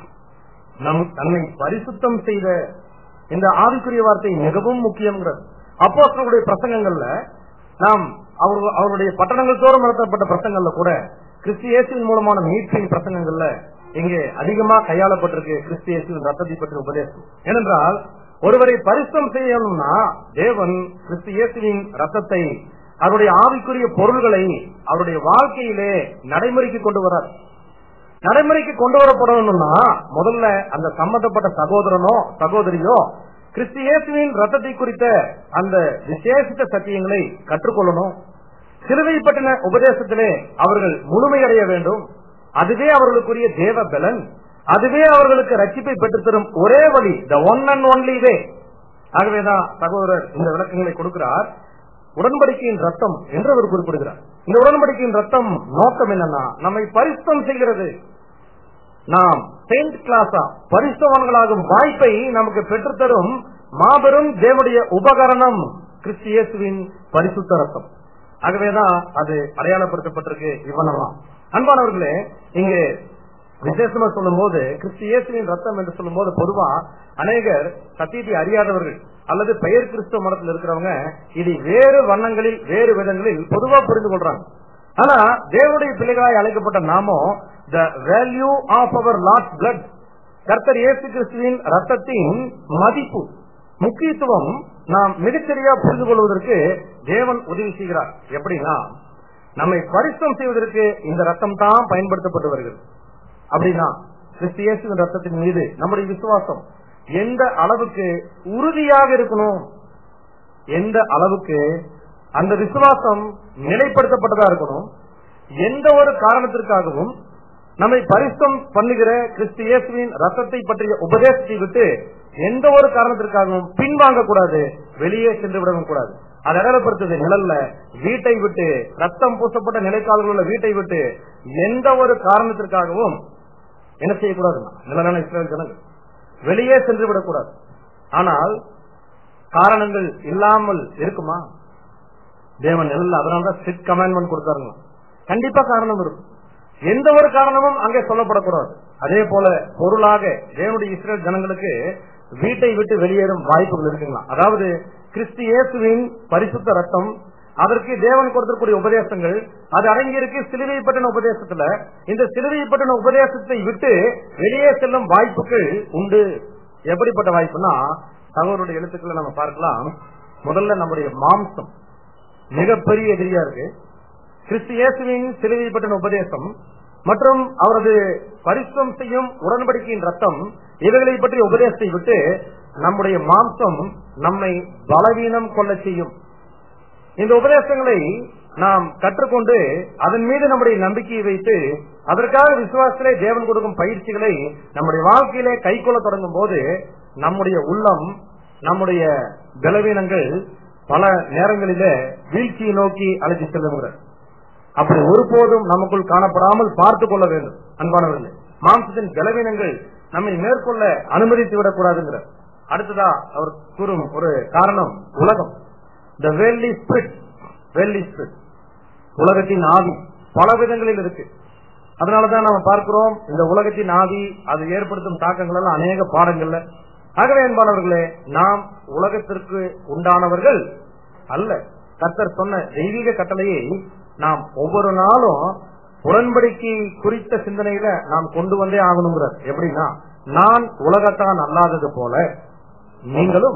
நம் தன்னை பரிசுத்தம் செய்த இந்த ஆவிக்குரிய வார்த்தை மிகவும் முக்கியங்கிறது அப்போ பிரசங்கங்கள்ல நாம் அவர் அவருடைய பட்டணங்கள் தோறும் நடத்தப்பட்ட பிரசங்கள்ல கூட கிறிஸ்து இயேசுவின் மூலமான மீட்பின் பிரசங்கங்கள்ல இங்கே அதிகமா கையாளப்பட்டிருக்கு கிறிஸ்து இயேசுவின் ரத்தத்தை பற்றிய உபதேசம் ஏனென்றால் ஒருவரை பரிசுத்தம் செய்யணும்னா தேவன் கிறிஸ்து இயேசுவின் ரத்தத்தை அவருடைய ஆவிக்குரிய பொருள்களை அவருடைய வாழ்க்கையிலே நடைமுறைக்கு கொண்டு வரார் நடைமுறைக்கு கொண்டு வரப்படணும்னா முதல்ல அந்த சம்பந்தப்பட்ட சகோதரனோ சகோதரியோ கிறிஸ்து இயேசுவின் ரத்தத்தை குறித்த அந்த விசேஷித்த சத்தியங்களை கற்றுக்கொள்ளணும் சிலுவை பற்றின உபதேசத்திலே அவர்கள் முழுமையடைய வேண்டும் அதுவே அவர்களுக்குரிய தேவ பலன் அதுவே அவர்களுக்கு ரட்சிப்பை பெற்றுத்தரும் ஒரே வழி the one and only way ஆகவேதான் சகோதரர் இந்த விளக்கங்களை கொடுக்கிறார் உடன்படிக்கையின் ரத்தம் என்று அவர் குறிப்பிடுகிறார் இந்த உடன்படிக்கையின் ரத்தம் நோக்கம் என்னன்னா நம்மை பரிசுத்தம் செய்கிறது நாம் செயின்ட் கிளாஸா பரிசுத்தவான்களாகும் வாய்ப்பை நமக்கு பெற்றுத்தரும் மாபெரும் தேவனுடைய உபகரணம் கிறிஸ்து இயேசுவின் பரிசுத்த ரத்தம் ஆகவேதான் அது அடையாளப்படுத்தப்பட்டிருக்கு இவனமா அன்பானவர்களே இங்கே விசேஷமா சொல்லும் போது கிறிஸ்து இயேசுவின் ரத்தம் என்று சொல்லும் போது பொதுவா அநேகர் சத்தியத்தை அறியாதவர்கள் அல்லது பெயர் கிறிஸ்துவ மதத்தில் இருக்கிறவங்க இதை வேறு வண்ணங்களில் வேறு விதங்களில் பொதுவா புரிந்து கொள்றாங்க ஆனா தேவனுடைய பிள்ளைகளாய் அழைக்கப்பட்ட நாமோ the value of our lost blood கர்த்தர் இயேசு கிறிஸ்துவின் ரத்தத்தின் மதிப்பு முக்கியத்துவம் நாம் மிகச்சரியா புரிந்து கொள்வதற்கு தேவன் உதவி செய்கிறார் எப்படின்னா நம்மை பரிசுத்தம் செய்வதற்கு இந்த ரத்தம் தான் பயன்படுத்தப்பட்டு வருகிறது அப்படின்னா கிறிஸ்து இயேசுவின் ரத்தத்தின் மீது நம்முடைய விசுவாசம் எந்த அளவுக்கு உறுதியாக இருக்கணும் எந்த அளவுக்கு அந்த விசுவாசம் நிலைப்படுத்தப்பட்டதா இருக்கணும் எந்த ஒரு காரணத்திற்காகவும் நம்மை பரிசுத்தம் பண்ணுகிற கிறிஸ்து இயேசுவின் ரத்தத்தை பற்றிய உபதேசத்தை விட்டு எந்த ஒரு காரணத்திற்காகவும் பின்வாங்க கூடாது வெளியே சென்று விடவும் கூடாது அது அடையாளப்படுத்துது நிழல்ல வீட்டை விட்டு ரத்தம் பூசப்பட்ட நிலைக்கால்கள் உள்ள வீட்டை விட்டு எந்த ஒரு காரணத்திற்காகவும் என்ன செய்யக்கூடாது நிலனான இஸ்ரேல் ஜனங்கள் வெளியே சென்று விடக்கூடாது ஆனால் காரணங்கள் இல்லாமல் இருக்குமா தேவன் நிழல்ல அதனாலதான் ஸ்ட்ரிக்ட் கமாண்ட்மெண்ட் கொடுத்தாருங்க கண்டிப்பா காரணம் இருக்கும் எந்த ஒரு காரணமும் அங்கே சொல்லப்படக்கூடாது அதே போல பொருளாக தேவனுடைய இஸ்ரேல் ஜனங்களுக்கு வீட்டை விட்டு வெளியேறும் வாய்ப்புகள் இருக்குங்களா அதாவது கிறிஸ்து இயேசுவின் பரிசுத்த ரத்தம் அதற்கு தேவன் கொடுத்திருக்கூடிய உபதேசங்கள் அது அடங்கியிருக்கு சிலுவை பற்றின உபதேசத்துல இந்த சிலுவை பற்றின உபதேசத்தை விட்டு வெளியே செல்லும் வாய்ப்புகள் உண்டு எப்படிப்பட்ட வாய்ப்புனா சகோதரருடைய எழுத்துக்களை நம்ம பார்க்கலாம் முதல்ல நம்முடைய மாம்சம் மிகப்பெரிய எதிரியா இருக்கு கிறிஸ்து இயேசுவின் சிலுவை பற்றின உபதேசம் மற்றும் அவரது பரிசுத்தம் செய்யும் உடன்படிக்கையின் ரத்தம் இவைகளை பற்றிய உபதேசத்தை விட்டு நம்முடைய மாம்சம் நம்மை பலவீனம் கொள்ள செய்யும் இந்த உபதேசங்களை நாம் கற்றுக்கொண்டு அதன் மீது நம்முடைய நம்பிக்கையை வைத்து அதற்காக விசுவாசத்திலே தேவன் கொடுக்கும் பயிற்சிகளை நம்முடைய வாழ்க்கையிலே கைக்கொள்ள தொடங்கும் போது நம்முடைய உள்ளம் நம்முடைய பலவீனங்கள் பல நேரங்களிலே வீழ்ச்சியை நோக்கி அழைத்து செல்லுகிறது அப்படி ஒருபோதும் நமக்குள் காணப்படாமல் பார்த்துக் கொள்ள வேண்டும் அன்பானவர்களே மாம்சத்தின் பலவீனங்கள் நம்மை மேற்கொள்ள அனுமதித்து விடக்கூடாதுங்கிற அடுத்ததா அவர் கூறும் ஒரு காரணம் உலகம் த வெல்லி ஸ்பிரிட் வெல்லி ஸ்பிரிட் உலகத்தின் ஆவி பல விதங்களில் இருக்கு அதனாலதான் நாம பார்க்கிறோம் இந்த உலகத்தின் ஆவி அது ஏற்படுத்தும் தாக்கங்கள் எல்லாம் அநேக பாடங்கள்ல ஆகவே என்பானவர்களே நாம் உலகத்திற்கு உண்டானவர்கள் அல்ல கர்த்தர் சொன்ன தெய்வீக கட்டளையை நாம் ஒவ்வொரு நாளும் உடன்படிக்கை குறித்த சிந்தனையில நாம் கொண்டு வந்தே ஆகணுங்கிறார் எப்படின்னா நான் உலகத்தான் அல்லாதது போல நீங்களும்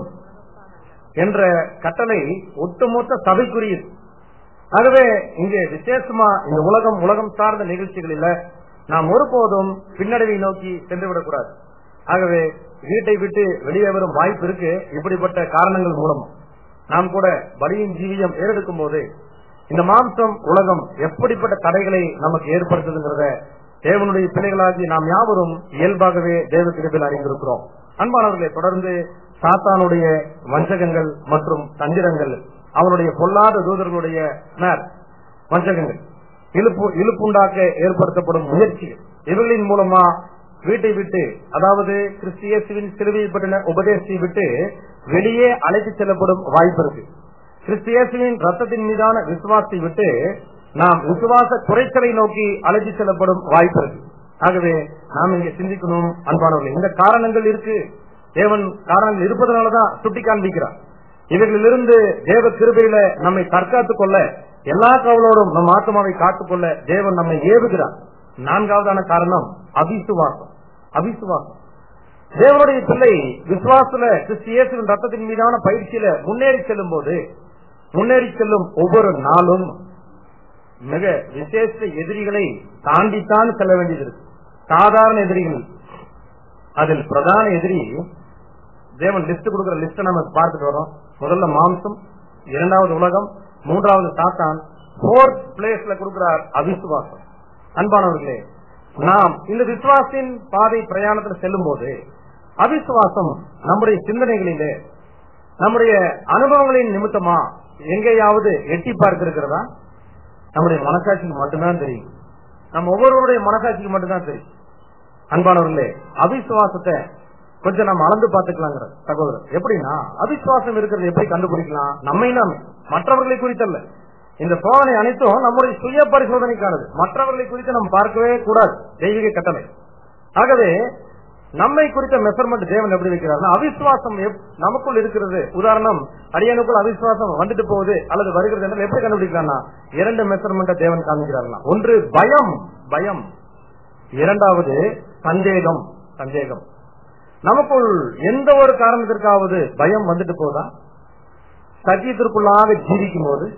என்ற கட்டளை ஒட்டுமொத்த சபைக்குரியது ஆகவே இங்கே விசேஷமா இந்த உலகம் உலகம் சார்ந்த நிகழ்ச்சிகளில நாம் ஒருபோதும் பின்னடைவை நோக்கி சென்று விடக்கூடாது ஆகவே வீட்டை விட்டு வெளியே வரும் வாய்ப்பு இருக்கு இப்படிப்பட்ட காரணங்கள் மூலம் நாம் கூட பலியின் ஜீவியம் ஏறெடுக்கும் போது இந்த மாம்சம் உலகம் எப்படிப்பட்ட தடைகளை நமக்கு ஏற்படுத்துதுங்கிறத தேவனுடைய பிள்ளைகளாகி நாம் யாவரும் இயல்பாகவே தேவ கிருபில் அறிந்திருக்கிறோம் அன்பானவர்களை தொடர்ந்து சாத்தானுடைய வஞ்சகங்கள் மற்றும் தந்திரங்கள் அவனுடைய பொல்லாத தூதர்களுடைய மேல் வஞ்சகங்கள் இழுப்பு இழுப்புண்டாக்க ஏற்படுத்தப்படும் முயற்சிகள் இவர்களின் மூலமா வீட்டை விட்டு அதாவது கிறிஸ்தியேசுவின் சிலுவையை பற்றின உபதேசத்தை விட்டு வெளியே அழைத்து செல்லப்படும் வாய்ப்பு இருக்கு கிறிஸ்தியேசுவின் ரத்தத்தின் மீதான விசுவாசத்தை விட்டு நாம் விசுவாச குறைச்சலை நோக்கி அழைத்து செல்லப்படும் வாய்ப்பு இருக்கு ஆகவே நாம் இங்கே சிந்திக்கணும் அன்பானவர்கள் இந்த காரணங்கள் இருக்கு தேவன் காரணங்கள் இருப்பதனாலதான் சுட்டி காண்பிக்கிறார் இவர்களிலிருந்து தேவ கிருபையில நம்மை தற்காத்துக் கொள்ள எல்லா கவலோடும் நம் ஆத்மாவை காத்துக்கொள்ள தேவன் நம்மை ஏவுகிறார் நான்காவதான காரணம் அபிசுவாசம் அபிசுவாசம் தேவனுடைய பிள்ளை விசுவாசல கிறிஸ்தியேசுவின் ரத்தத்தின் மீதான பயிற்சியில முன்னேறி செல்லும் போது முன்னேறி செல்லும் ஒவ்வொரு நாளும் மிக விசேஷ எதிரிகளை தாண்டித்தான் செல்ல வேண்டியது இருக்கு சாதாரண எதிரிகள் அதில் பிரதான எதிரி தேவன் லிஸ்ட் கொடுக்கிற லிஸ்ட் நம்ம பார்த்துட்டு வரோம் முதல்ல மாம்சம் இரண்டாவது உலகம் மூன்றாவது சாத்தான் போர்த் பிளேஸ்ல கொடுக்கிறார் அவிசுவாசம் அன்பானவர்களே நாம் இந்த விசுவாசின் பாதை பிரயாணத்தில் செல்லும் போது அவிசுவாசம் நம்முடைய சிந்தனைகளிலே நம்முடைய அனுபவங்களின் நிமித்தமா எங்கேயாவது எட்டி பார்த்திருக்கிறதா நம்முடைய மனசாட்சிக்கு மட்டும்தான் தெரியும் நம்ம ஒவ்வொருவருடைய மனசாட்சிக்கு மட்டும்தான் தெரியும் அன்பானவர்களே அவிசுவாசத்தை கொஞ்சம் நம்ம அளந்து பார்த்துக்கலாங்கிற சகோதரர் எப்படின்னா அவிசுவாசம் இருக்கிறது எப்படி கண்டுபிடிக்கலாம் நம்மை நாம் மற்றவர்களை குறித்தல்ல இந்த சோதனை அனைத்தும் நம்முடைய சுய பரிசோதனைக்கானது மற்றவர்களை குறித்து நம்ம பார்க்கவே கூடாது தெய்வீக கட்டளை ஆகவே நம்மை குறித்த மெஷர்மெண்ட் தேவன் எப்படி வைக்கிறார்னா அவிசுவாசம் எப்- நமக்குள் இருக்கிறது உதாரணம் அடியனுக்குள் அவிசுவாசம் வந்துட்டு போகுது அல்லது வருகிறது என்றால் எப்படி கண்டுபிடிக்கலாம்னா இரண்டு மெஷர்மெண்ட்டை தேவன் காமிக்கிறார்களா ஒன்று பயம் பயம் இரண்டாவது சந்தேகம் சந்தேகம் நமக்குள் எந்த ஒரு காரணத்திற்காவது பயம் வந்துட்டு போதா சத்தியத்திற்குள்ளாக ஜீவிக்கும் போது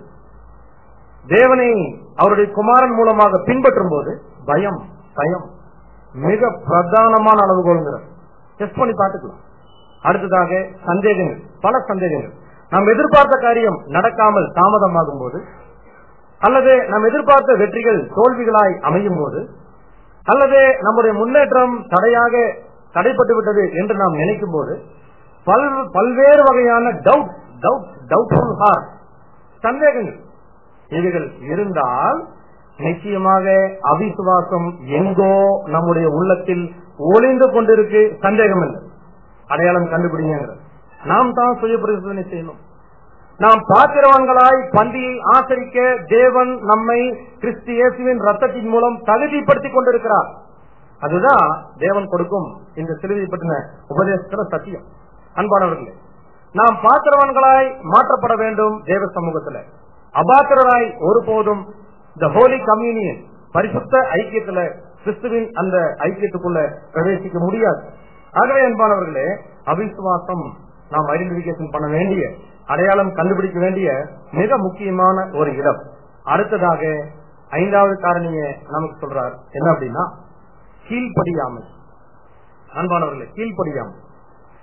தேவனை அவருடைய குமாரன் மூலமாக பின்பற்றும் போது பயம் பயம் மிக பிரதானமான அளவுகோல்ங்கிறார் டெஸ்ட் பண்ணி பார்த்துக்கலாம் அடுத்ததாக சந்தேகங்கள் பல சந்தேகங்கள் நாம் எதிர்பார்த்த காரியம் நடக்காமல் தாமதமாகும் போது அல்லது நாம் எதிர்பார்த்த வெற்றிகள் தோல்விகளாய் அமையும் போது அல்லது நம்முடைய முன்னேற்றம் தடையாக தடைப்பட்டு விட்டது என்று நாம் நினைக்கும் போது பல் பல்வேறு வகையான டவுட் டவுட் டவுட்ஃபுல் ஹார்ட் சந்தேகங்கள் இவைகள் இருந்தால் நிச்சயமாக அவிசுவாசம் எங்கோ நம்முடைய உள்ளத்தில் ஒளிந்து கொண்டிருக்கு சந்தேகம் இல்லை அடையாளம் கண்டுபிடிங்க நாம் தான் சுய பரிசோதனை செய்யணும் நாம் பாத்திரவான்களாய் பந்தியை ஆசரிக்க தேவன் நம்மை கிறிஸ்து இயேசுவின் ரத்தத்தின் மூலம் தகுதிப்படுத்திக் கொண்டிருக்கிறார் அதுதான் தேவன் கொடுக்கும் இந்த சிலுவை பற்றின உபதேசத்துல சத்தியம் அன்பானவர்களே நாம் பாத்திரவான்களாய் மாற்றப்பட வேண்டும் தேவ சமூகத்துல அபாத்திரராய் ஒருபோதும் இந்த ஹோலி கம்யூனியன் பரிசுத்த ஐக்கியத்துல கிறிஸ்துவின் அந்த ஐக்கியத்துக்குள்ள பிரவேசிக்க முடியாது ஆகவே அன்பானவர்களே அவிசுவாசம் நாம் ஐடென்டிபிகேஷன் பண்ண வேண்டிய அடையாளம் கண்டுபிடிக்க வேண்டிய மிக முக்கியமான ஒரு இடம் அடுத்ததாக ஐந்தாவது காரணிய நமக்கு சொல்றார் என்ன அப்படின்னா கீழ்ப்படியாமை அன்பானவர்களே கீழ்ப்படியாமை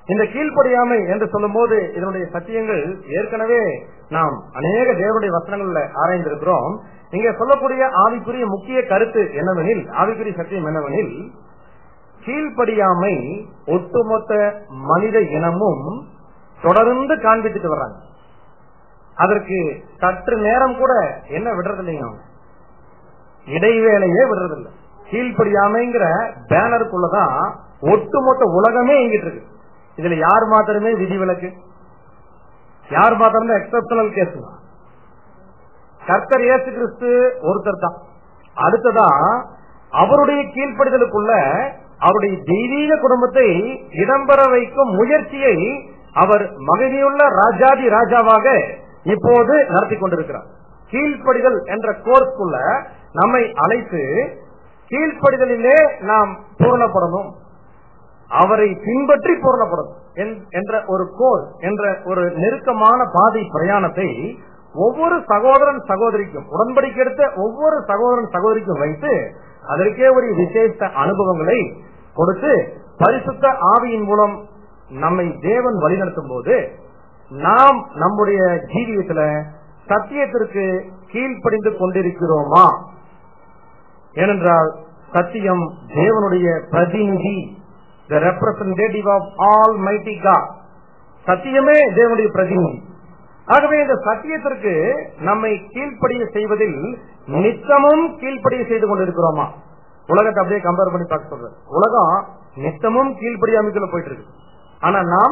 இந்த கீழ்ப்படியாமை என்று சொல்லும் போது இதனுடைய சத்தியங்கள் ஏற்கனவே நாம் அநேக தேவனுடைய வசனங்கள்ல ஆராய்ந்திருக்கிறோம் இங்க சொல்லக்கூடிய ஆவிக்குரிய முக்கிய கருத்து என்னவெனில் ஆவிக்குரிய சத்தியம் என்னவெனில் கீழ்ப்படியாமை ஒட்டுமொத்த மனித இனமும் தொடர்ந்து காண்பித்துட்டு வர்றாங்க அதற்கு சற்று நேரம் கூட என்ன விடுறதில்லைங்க அவங்க இடைவேளையே விடுறதில்லை கீழ்ப்படியாமைங்கிற பேனருக்குள்ளதான் ஒட்டுமொத்த உலகமே இயங்கிட்டு இருக்கு இதுல யார் மாத்திரமே விதிவிலக்கு யார் மாத்திரமே எக்ஸப்ஷனல் கேஸ் கர்த்தர் இயேசு கிறிஸ்து ஒருத்தர் தான் அடுத்ததா அவருடைய கீழ்ப்படிதலுக்குள்ள அவருடைய தெய்வீக குடும்பத்தை இடம்பெற வைக்கும் முயற்சியை அவர் மகிழ்ச்சியுள்ள ராஜாதி ராஜாவாக இப்போது நடத்தி கொண்டிருக்கிறார் கீழ்ப்படிதல் என்ற கோர்ஸ்க்குள்ள நம்மை அழைத்து கீழ்ப்படிதலிலே நாம் பூரணப்படணும் அவரை பின்பற்றி பூரணப்படணும் என்- என்ற ஒரு கோர் என்ற ஒரு நெருக்கமான பாதை பிரயாணத்தை ஒவ்வொரு சகோதரன் சகோதரிக்கும் உடன்படிக்கை எடுத்த ஒவ்வொரு சகோதரன் சகோதரிக்கும் வைத்து அதற்கே ஒரு விசேஷ அனுபவங்களை கொடுத்து பரிசுத்த ஆவியின் மூலம் நம்மை தேவன் வழிநடத்தும் போது நாம் நம்முடைய ஜீவியத்துல சத்தியத்திற்கு கீழ்ப்படிந்து கொண்டிருக்கிறோமா ஏனென்றால் சத்தியம் தேவனுடைய பிரதிநிதி the representative of almighty God சத்தியமே தேவனுடைய பிரதிநிதி ஆகவே இந்த சத்தியத்திற்கு நம்மை கீழ்ப்படிய செய்வதில் நித்தமும் கீழ்ப்படிய செய்து கொண்டிருக்கிறோமா உலகத்தை அப்படியே கம்பேர் பண்ணி பார்க்க சொல்றேன் உலகம் நித்தமும் கீழ்ப்படியாமைக்குள்ள போயிட்டு இருக்கு ஆனா நாம்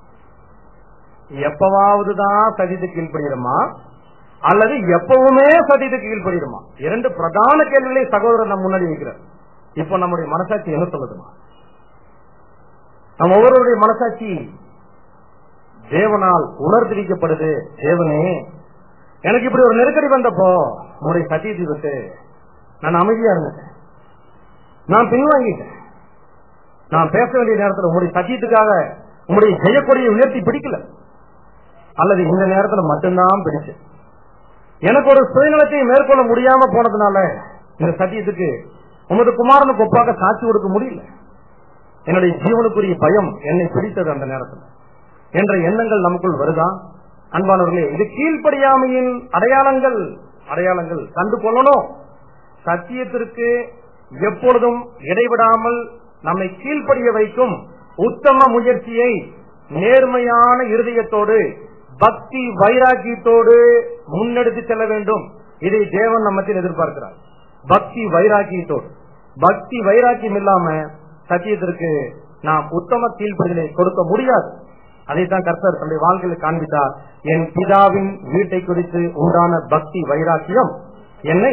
எப்பவாவது தான் சதித்து கீழ்ப்படுகிறோமா அல்லது எப்பவுமே சதித்து கீழ்ப்படுகிறோமா இரண்டு பிரதான கேள்விகளை சகோதரர் நம் முன்னாடி வைக்கிறார் இப்ப நம்முடைய மனசாட்சி என்ன சொல்லுதுமா நம்ம ஒவ்வொருவருடைய மனசாட்சி தேவனால் உணர்ந்திருக்கப்படுது தேவனே எனக்கு இப்படி ஒரு நெருக்கடி வந்தப்போ உங்களுடைய சத்தியத்தை விட்டு நான் அமைதியா இருந்தேன் நான் பின்வாங்கிட்டேன் நான் பேச வேண்டிய நேரத்தில் உங்களுடைய சத்தியத்துக்காக உங்களுடைய செய்யக்கூடிய உயர்த்தி பிடிக்கல அல்லது இந்த நேரத்தில் மட்டும்தான் பிடிச்சு எனக்கு ஒரு சுயநலத்தை மேற்கொள்ள முடியாம போனதுனால இந்த சத்தியத்துக்கு உமது குமாரனுக்கு ஒப்பாக சாட்சி கொடுக்க முடியல என்னுடைய ஜீவனுக்குரிய பயம் என்னை பிடித்தது அந்த நேரத்தில் என்ற எண்ணங்கள் நமக்குள் வருதா அன்பானவர்களே இது கீழ்ப்படியாமையின் அடையாளங்கள் அடையாளங்கள் கண்டு கொள்ளணும் சத்தியத்திற்கு எப்பொழுதும் இடைவிடாமல் நம்மை கீழ்ப்படிய வைக்கும் உத்தம முயற்சியை நேர்மையான இருதயத்தோடு பக்தி வைராக்கியத்தோடு முன்னெடுத்து செல்ல வேண்டும் இதை தேவன் நம்மத்தில் எதிர்பார்க்கிறார் பக்தி வைராக்கியத்தோடு பக்தி வைராக்கியம் இல்லாம சத்தியத்திற்கு நாம் உத்தம கீழ்ப்படிதலை கொடுக்க முடியாது அதைத்தான் கர்த்தர் தன்னுடைய வாழ்க்கையில் காண்பித்தார் என் பிதாவின் வீட்டை குறித்து உண்டான பக்தி வைராக்கியம் என்னை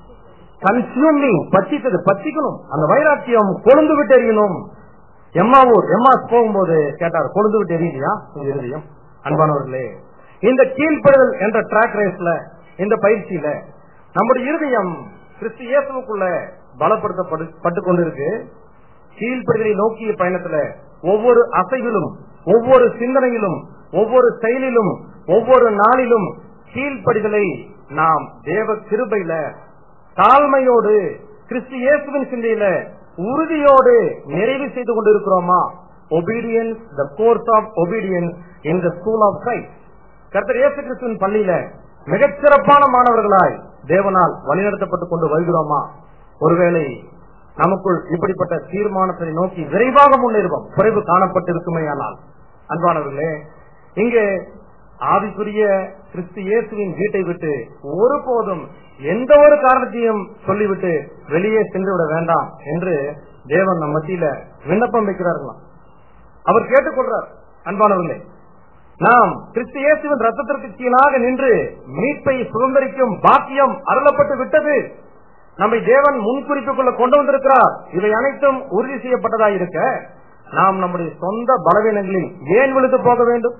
கன்சியூமிங் பச்சித்தது பச்சிக்கணும் அந்த வைராக்கியம் கொழுந்து விட்டு எறியணும் எம்மாவூர் எம்மாஸ் போகும்போது கேட்டார் கொழுந்து விட்டு எரியலையா உங்க இருதயம் அன்பானவர்களே இந்த கீழ்ப்படுதல் என்ற ட்ராக் ரேஸ்ல இந்த பயிற்சியில நம்முடைய இருதயம் கிறிஸ்து இயேசுக்குள்ள பலப்படுத்தப்பட்டு கொண்டிருக்கு கீழ்ப்படுதலை நோக்கிய பயணத்துல ஒவ்வொரு அசைவிலும் ஒவ்வொரு சிந்தனையிலும் ஒவ்வொரு செயலிலும் ஒவ்வொரு நாளிலும் கீழ்ப்படிதலை நாம் தேவ கிருபையில தாழ்மையோடு கிறிஸ்து இயேசுவின் சிந்தையில உறுதியோடு நிறைவு செய்து கொண்டிருக்கிறோமா obedience the course of obedience in the school of Christ கர்த்தர் இயேசு கிறிஸ்துவின் பள்ளியில மிகச்சிறப்பான மாணவர்களாய் தேவனால் வழிநடத்தப்பட்டுக் கொண்டு வருகிறோமா ஒருவேளை நமக்குள் இப்படிப்பட்ட தீர்மானத்தை நோக்கி விரைவாக முன்னேறுவோம் குறைவு காணப்பட்டிருக்குமே ஆனால் அன்பானவர்களே இங்கே ஆவிக்குரிய கிறிஸ்து இயேசுவின் வீட்டை விட்டு ஒருபோதும் எந்த ஒரு காரணத்தையும் சொல்லிவிட்டு வெளியே சென்று விட வேண்டாம் என்று தேவன் நம் மத்தியில விண்ணப்பம் வைக்கிறார்களாம் அவர் கேட்டுக்கொள்றார் அன்பானவர்களே நாம் கிறிஸ்து இயேசுவின் ரத்தத்திற்கு கீழாக நின்று மீட்பை சுதந்திரிக்கும் பாக்கியம் அருளப்பட்டு விட்டது நம்மை தேவன் முன்குறிப்புக்குள்ள கொண்டு வந்திருக்கிறார் இவை அனைத்தும் உறுதி செய்யப்பட்டதாக இருக்க நாம் நம்முடைய சொந்த பலவீனங்களில் ஏன் விழுந்து போக வேண்டும்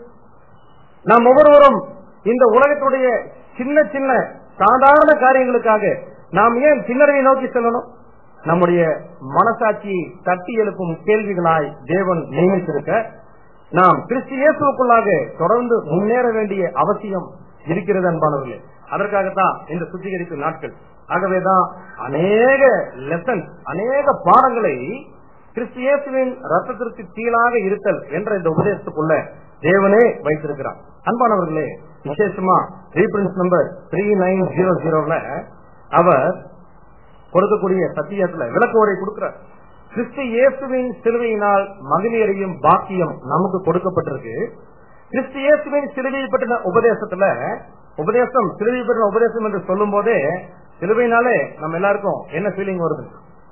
நாம் ஒவ்வொருவரும் இந்த உலகத்துடைய சின்ன சின்ன சாதாரண காரியங்களுக்காக நாம் ஏன் பின்னரையை நோக்கி செல்லணும் நம்முடைய மனசாட்சியை தட்டி எழுப்பும் கேள்விகளாய் தேவன் நியமித்திருக்க நாம் கிறிஸ்து இயேசுக்குள்ளாக தொடர்ந்து முன்னேற வேண்டிய அவசியம் இருக்கிறது அன்பானவர்களே அதற்காகத்தான் இந்த சுத்திகரிப்பு நாட்கள் ஆகவேதான் அநேக லெசன் அநேக பாடங்களை கிறிஸ்து இயேசுவின் ரத்தத்திற்கு கீழாக இருத்தல் என்ற இந்த உபதேசத்துக்குள்ள தேவனே வைத்திருக்கிறார் அன்பானவர்களே விசேஷமா reference number three nine zero ஜீரோல அவர் கொடுக்கக்கூடிய சத்தியத்துல விளக்க உரை கொடுக்கிறார் கிறிஸ்து இயேசுவின் சிலுவையினால் மகிழ்ச்சியடையும் பாக்கியம் நமக்கு கொடுக்கப்பட்டிருக்கு கிறிஸ்து இயேசுவின் சிலுவையை பற்றின உபதேசத்துல உபதேசம் சிலுவை பற்றின உபதேசம் என்று சொல்லும் போதே சிலுவையினாலே நம்ம எல்லாருக்கும் என்ன ஃபீலிங் வருது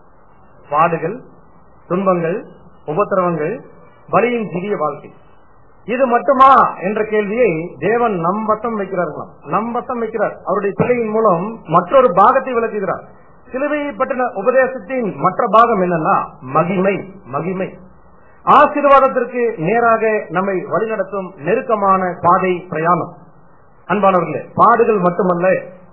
பாடுகள் துன்பங்கள் உபத்திரவங்கள் பலியின் சிறிய வாழ்க்கை இது மட்டுமா என்ற கேள்வியை தேவன் நம் வசம் வைக்கிறார்களாம் நம் வசம் வைக்கிறார் அவருடைய பிள்ளையின் மூலம் மற்றொரு பாகத்தை விளக்குகிறார் சிலுவையை பற்றின உபதேசத்தின் மற்ற பாகம் என்னன்னா மகிமை மகிமை ஆசீர்வாதத்திற்கு நேராக நம்மை வழிநடத்தும் நெருக்கமான பாதை பிரயாணம் அன்பானவர்களே பாடுகள் மட்டுமல்ல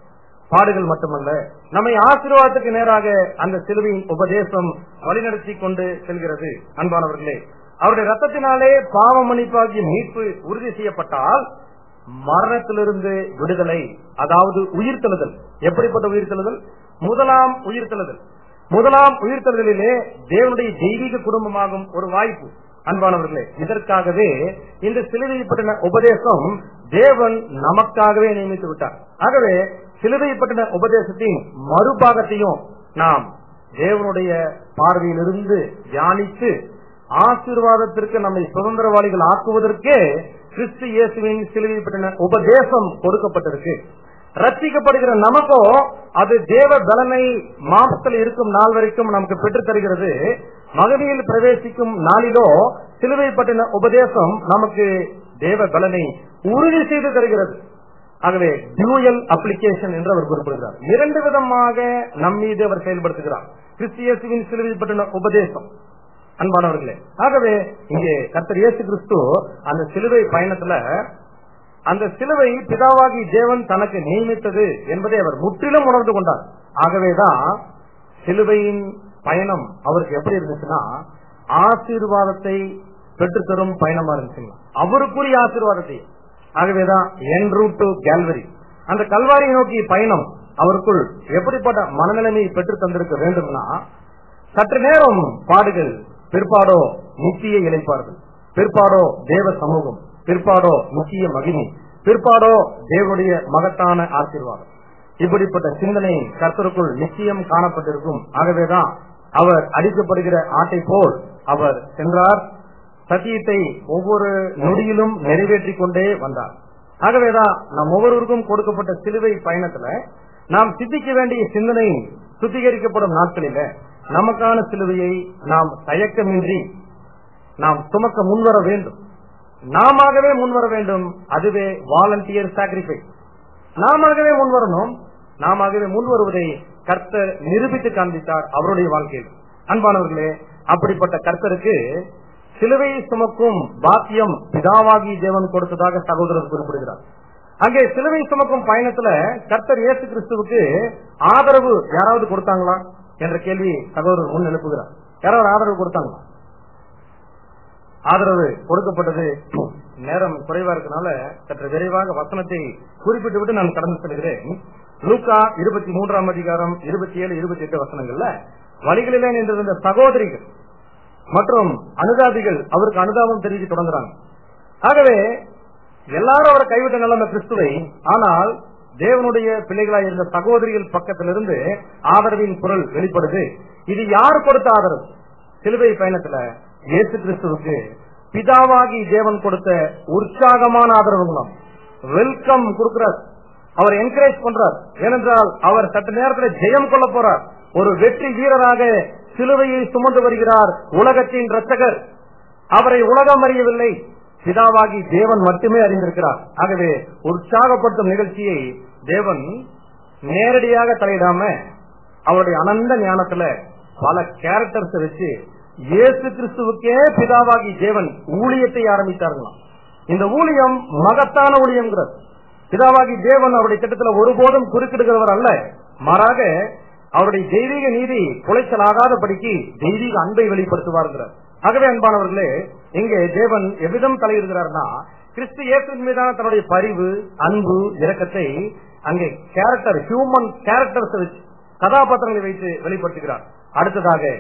பாடுகள் மட்டுமல்ல நம்மை ஆசீர்வாதத்துக்கு நேராக அந்த சிலுவையின் உபதேசம் வழிநடத்தி கொண்டு செல்கிறது அன்பானவர்களே அவருடைய ரத்தத்தினாலே பாவ மன்னிப்பாகிய மீட்பு உறுதி செய்யப்பட்டால் மரணத்திலிருந்து விடுதலை அதாவது உயிர்த்தெழுதல் எப்படிப்பட்ட உயிர்த்தெழுதல் முதலாம் உயிர்த்தெழுதல் முதலாம் உயிர்த்தெழுதலிலே தேவனுடைய தெய்வீக குடும்பமாகும் ஒரு வாய்ப்பு அன்பானவர்களே இதற்காகவே இந்த சிலுவை பற்றின உபதேசம் தேவன் நமக்காகவே நியமித்து விட்டார் ஆகவே சிலுவை பற்றின உபதேசத்தின் மறுபாகத்தையும் நாம் தேவனுடைய பார்வையிலிருந்து தியானித்து ஆசீர்வாதத்திற்கு நம்மை சுதந்திரவாளிகள் ஆக்குவதற்கே கிறிஸ்து இயேசுவின் சிலுவை பற்றின உபதேசம் கொடுக்கப்பட்டிருக்கு ரட்சிக்கப்படுகிற நமக்கோ அது தேவ பலனை மாசத்தில் இருக்கும் நாள் வரைக்கும் நமக்கு பெற்றுத் தருகிறது மகனியில் பிரவேசிக்கும் நாளிலோ சிலுவை பற்றின உபதேசம் நமக்கு தேவ பலனை உறுதி செய்து தருகிறது ஆகவே டியூயல் அப்ளிகேஷன் என்று அவர் குறிப்பிடுகிறார் இரண்டு விதமாக நம் மீது அவர் செயல்படுத்துகிறார் கிறிஸ்தியேசுவின் சிலுவை பற்றின உபதேசம் அன்பானவர்களே ஆகவே இங்கே கர்த்தர் இயேசு கிறிஸ்து அந்த சிலுவை பயணத்துல அந்த சிலுவை பிதாவாகி தேவன் தனக்கு நியமித்தது என்பதை அவர் முற்றிலும் உணர்ந்து கொண்டார் ஆகவேதான் சிலுவையின் பயணம் அவருக்கு எப்படி இருந்துச்சுன்னா ஆசீர்வாதத்தை பெற்றுத்தரும் பயணமா இருந்துச்சுங்க அவருக்குரிய ஆசீர்வாதத்தை ஆகவேதான் என் ரூட் டு கேல்வரி அந்த கல்வாரியை நோக்கி பயணம் அவருக்குள் எப்படிப்பட்ட மனநிலைமையை பெற்று தந்திருக்க வேண்டும்னா சற்று நேரம் பாடுகள் பிற்பாடோ நித்திய இழைப்பார்கள் பிற்பாடோ தேவ சமூகம் பிற்பாடோ முக்கிய மகிமை பிற்பாடோ தேவனுடைய மகத்தான ஆசீர்வாதம் இப்படிப்பட்ட சிந்தனை கர்த்தருக்குள் நிச்சயம் காணப்பட்டிருக்கும் ஆகவேதான் அவர் அடிக்கப்படுகிற ஆட்டை போல் அவர் சென்றார் சத்தியத்தை ஒவ்வொரு நொடியிலும் நிறைவேற்றிக் கொண்டே வந்தார் ஆகவேதான் நம் ஒவ்வொருவருக்கும் கொடுக்கப்பட்ட சிலுவை பயணத்துல நாம் சித்திக்க வேண்டிய சிந்தனை சுத்திகரிக்கப்படும் நாட்களில நமக்கான சிலுவையை நாம் தயக்கமின்றி நாம் சுமக்க முன்வர வேண்டும் நாமவே முன்வர வேண்டும் அதுவே வாலண்டியர் சாக்ரிஃபைஸ் நாமவே முன்வரணும் நாமவே முன்வருவதை கர்த்தர் நிரூபித்து காண்பித்தார் அவருடைய வாழ்க்கையில் அன்பானவர்களே அப்படிப்பட்ட கர்த்தருக்கு சிலுவை சுமக்கும் பாக்கியம் பிதாவாகி தேவன் கொடுத்ததாக சகோதரர் குறிப்பிடுகிறார் அங்கே சிலுவை சுமக்கும் பயணத்துல கர்த்தர் இயேசு கிறிஸ்துவுக்கு ஆதரவு யாராவது கொடுத்தாங்களா என்ற கேள்வி சகோதரர் முன் எழுப்புகிறார் யாராவது ஆதரவு கொடுத்தாங்களா ஆதரவு கொடுக்கப்பட்டது நேரம் குறைவா இருக்கனால சற்று விரைவாக வசனத்தை குறிப்பிட்டு விட்டு நான் கடந்து செல்கிறேன் லூக்கா இருபத்தி மூன்றாம் அதிகாரம் இருபத்தி ஏழு இருபத்தி எட்டு வசனங்கள்ல வழிகளிலே நின்றிருந்த சகோதரிகள் மற்றும் அனுதாபிகள் அவருக்கு அனுதாபம் தெரிவிக்க தொடங்குறாங்க ஆகவே எல்லாரும் அவரை கைவிட்ட நிலைமை கிறிஸ்துவை ஆனால் தேவனுடைய பிள்ளைகளாய் இருந்த சகோதரிகள் பக்கத்திலிருந்து ஆதரவின் குரல் வெளிப்படுது இது யார் கொடுத்த ஆதரவு சிலுவை பயணத்துல இயேசு கிறிஸ்துவுக்கு பிதாவாகி தேவன் கொடுத்த உற்சாகமான ஆதரவுங்களாம் வெல்கம் கொடுக்கிறார் அவர் என்கரேஜ் பண்றார் ஏனென்றால் அவர் சற்று நேரத்தில் ஜெயம் கொள்ள போறார் ஒரு வெற்றி வீரராக சிலுவையை சுமந்து வருகிறார் உலகத்தின் ரத்தகர் அவரை உலகம் அறியவில்லை பிதாவாகி தேவன் மட்டுமே அறிந்திருக்கிறார் ஆகவே உற்சாகப்படுத்தும் நிகழ்ச்சியை தேவன் நேரடியாக தலையிடாம அவருடைய அனந்த ஞானத்துல பல கேரக்டர்ஸ் வச்சு இயேசு கிறிஸ்துவுக்கே பிதாவாகி தேவன் ஊழியத்தை ஆரம்பித்தார்களாம் இந்த ஊழியம் மகத்தான ஊழியம்ங்கிறது பிதாவாகி தேவன் அவருடைய திட்டத்துல ஒருபோதும் குறுக்கிடுகிறவர் அல்ல மாறாக அவருடைய தெய்வீக நீதி குலைச்சலாகாதபடிக்கு தெய்வீக அன்பை வெளிப்படுத்துவார்கிறார் ஆகவே அன்பானவர்களே இங்கே தேவன் எவ்விதம் தலையிடுகிறார்னா கிறிஸ்து இயேசுவின் மீதான தன்னுடைய பரிவு அன்பு இரக்கத்தை அங்கே கேரக்டர் ஹியூமன் கேரக்டர்ஸ் வச்சு கதாபாத்திரங்களை வைத்து வெளிப்படுத்துகிறார் அடுத்ததாக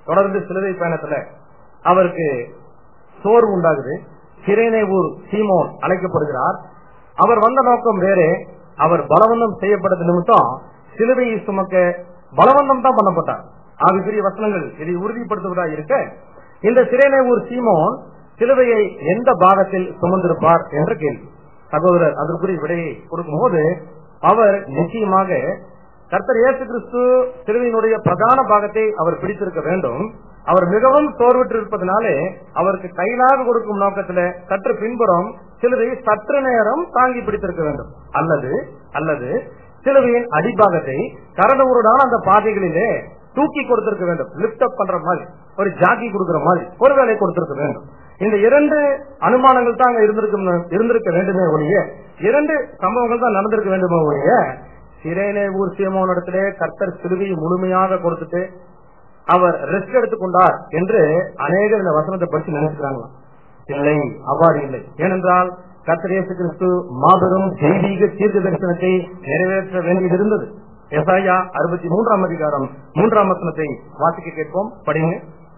தொடர்ந்து சிலுவை பயணத்துல அவருக்கு சோர்வு உண்டாகுது சிறைநேவூர் சீமோன் அழைக்கப்படுகிறார் அவர் வந்த நோக்கம் வேறே அவர் பலவந்தம் செய்யப்பட்டது நிமித்தம் சிலுவையை சுமக்க பலவந்தம் தான் பண்ணப்பட்டார் ஆவிக்குரிய வசனங்கள் இதை உறுதிப்படுத்துவதாக இருக்க இந்த சிறைநேவூர் சீமோன் சிலுவையை எந்த பாகத்தில் சுமந்திருப்பார் என்ற கேள்வி சகோதரர் அதற்குரிய விடையை கொடுக்கும்போது அவர் நிச்சயமாக கர்த்தர் இயேசு கிறிஸ்து சிலுவையினுடைய பிரதான பாகத்தை அவர் பிடித்திருக்க வேண்டும் அவர் மிகவும் சோர்வுற்று இருப்பதனாலே அவருக்கு கைலாக கொடுக்கும் நோக்கத்துல சற்று பின்புறம் சிலுவை சற்று நேரம் தாங்கி பிடித்திருக்க வேண்டும் அல்லது அல்லது சிலுவையின் அடிபாகத்தை கரடவுருடான அந்த பாதைகளிலே தூக்கி கொடுத்திருக்க வேண்டும் லிப்ட் அப் பண்ற மாதிரி ஒரு ஜாக்கி கொடுக்கிற மாதிரி ஒரு வேலை கொடுத்திருக்க வேண்டும் இந்த இரண்டு அனுமானங்கள் தான் அங்க இருந்திருக்கும் இருந்திருக்க வேண்டுமே ஒழிய இரண்டு சம்பவங்கள் தான் நடந்திருக்க வேண்டுமே ஒழிய சிறையிலே ஊர் சீமோனிடத்திலே கர்த்தர் சிலுவையை முழுமையாக கொடுத்துட்டு அவர் ரெஸ்ட் எடுத்துக்கொண்டார் என்று அநேகர் இந்த வசனத்தை பற்றி நினைச்சுக்கிறாங்களாம் இல்லை அவ்வாறு இல்லை ஏனென்றால் கர்த்தர் இயேசு கிறிஸ்து மாபெரும் தெய்வீக தீர்க்க தரிசனத்தை நிறைவேற்ற வேண்டியது இருந்தது எசாயா அறுபத்தி மூன்றாம் அதிகாரம் மூன்றாம் வசனத்தை வாசிக்க கேட்போம் படிங்க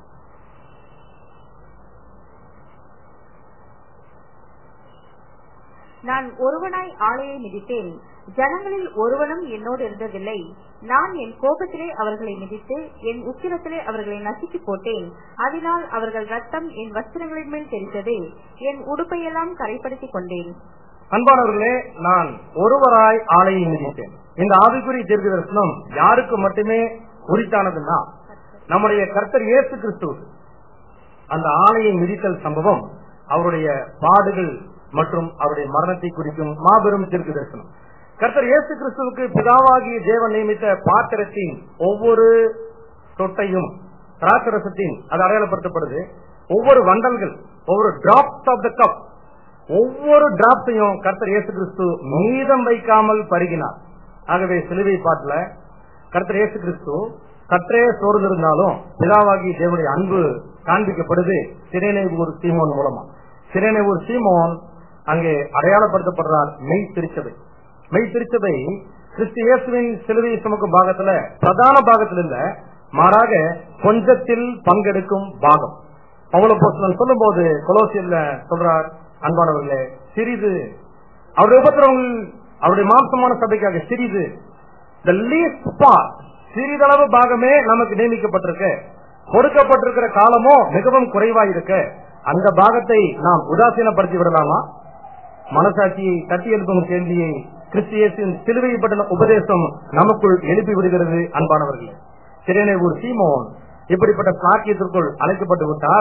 நான் ஒருவனாய் ஆலையை மிதித்தேன் ஜனங்களில் ஒருவனும் என்னோடு இருந்ததில்லை நான் என் கோபத்திலே அவர்களை மிதித்து என் உக்கிரத்திலே அவர்களை நசுக்கி போட்டேன் அதனால் அவர்கள் ரத்தம் என் வஸ்திரங்களின் மேல் தெரித்தது என் உடுப்பையெல்லாம் கரைப்படுத்திக் கொண்டேன் அன்பானவர்களே நான் ஒருவராய் ஆலையை மிதித்தேன் இந்த ஆவிக்குறி தீர்க்க தரிசனம் யாருக்கு மட்டுமே உரித்தானதுன்னா நம்முடைய கர்த்தர் இயேசு கிறிஸ்து அந்த ஆலையை மிதித்தல் சம்பவம் அவருடைய பாடுகள் மற்றும் அவருடைய மரணத்தை குறிக்கும் மாபெரும் தீர்க்க தரிசனம் கர்த்தர் இயேசு கிறிஸ்துவுக்கு பிதாவாகிய தேவன் நியமித்த பாத்திரத்தின் ஒவ்வொரு தொட்டையும் திராட்சரசத்தின் அது அடையாளப்படுத்தப்படுது ஒவ்வொரு வண்டல்கள் ஒவ்வொரு டிராப்ஸ் ஆஃப் த கப் ஒவ்வொரு டிராப்ஸையும் கர்த்தர் இயேசு கிறிஸ்து மீதம் வைக்காமல் பருகினார் ஆகவே சிலுவை பாட்டுல கர்த்தர் இயேசு கிறிஸ்து சற்றே சோர்ந்திருந்தாலும் பிதாவாகி தேவனுடைய அன்பு காண்பிக்கப்படுது சிறைநேவூர் சீமோன் மூலமா சிறைநேவூர் சீமோன் அங்கே அடையாளப்படுத்தப்படுறார் மெய் திருச்சபை மெய் திருச்சபை கிறிஸ்து இயேசுவின் சிலுவையை சுமக்கும் பாகத்துல பிரதான பாகத்தில் இல்ல மாறாக கொஞ்சத்தில் பங்கெடுக்கும் பாகம் பவுல போஸ்தலன் சொல்லும் போது கொலோசியல்ல சொல்றார் அன்பானவர்களே சிறிது அவருடைய உபத்திரவங்கள் அவருடைய மாம்சமான சபைக்காக சிறிது the least part சிறிதளவு பாகமே நமக்கு நியமிக்கப்பட்டிருக்கு கொடுக்கப்பட்டிருக்கிற காலமோ மிகவும் குறைவா இருக்கு அந்த பாகத்தை நாம் உதாசீனப்படுத்தி விடலாமா மனசாட்சியை தட்டி எழுப்பும் கேள்வியை கிறிஸ்தியத்தின் சிலுவைப்பட்ட உபதேசம் நமக்குள் எழுப்பி விடுகிறது அன்பானவர்களே சிறைநேவூர் சீமோன் இப்படிப்பட்ட சாக்கியத்திற்குள் அழைக்கப்பட்டு விட்டார்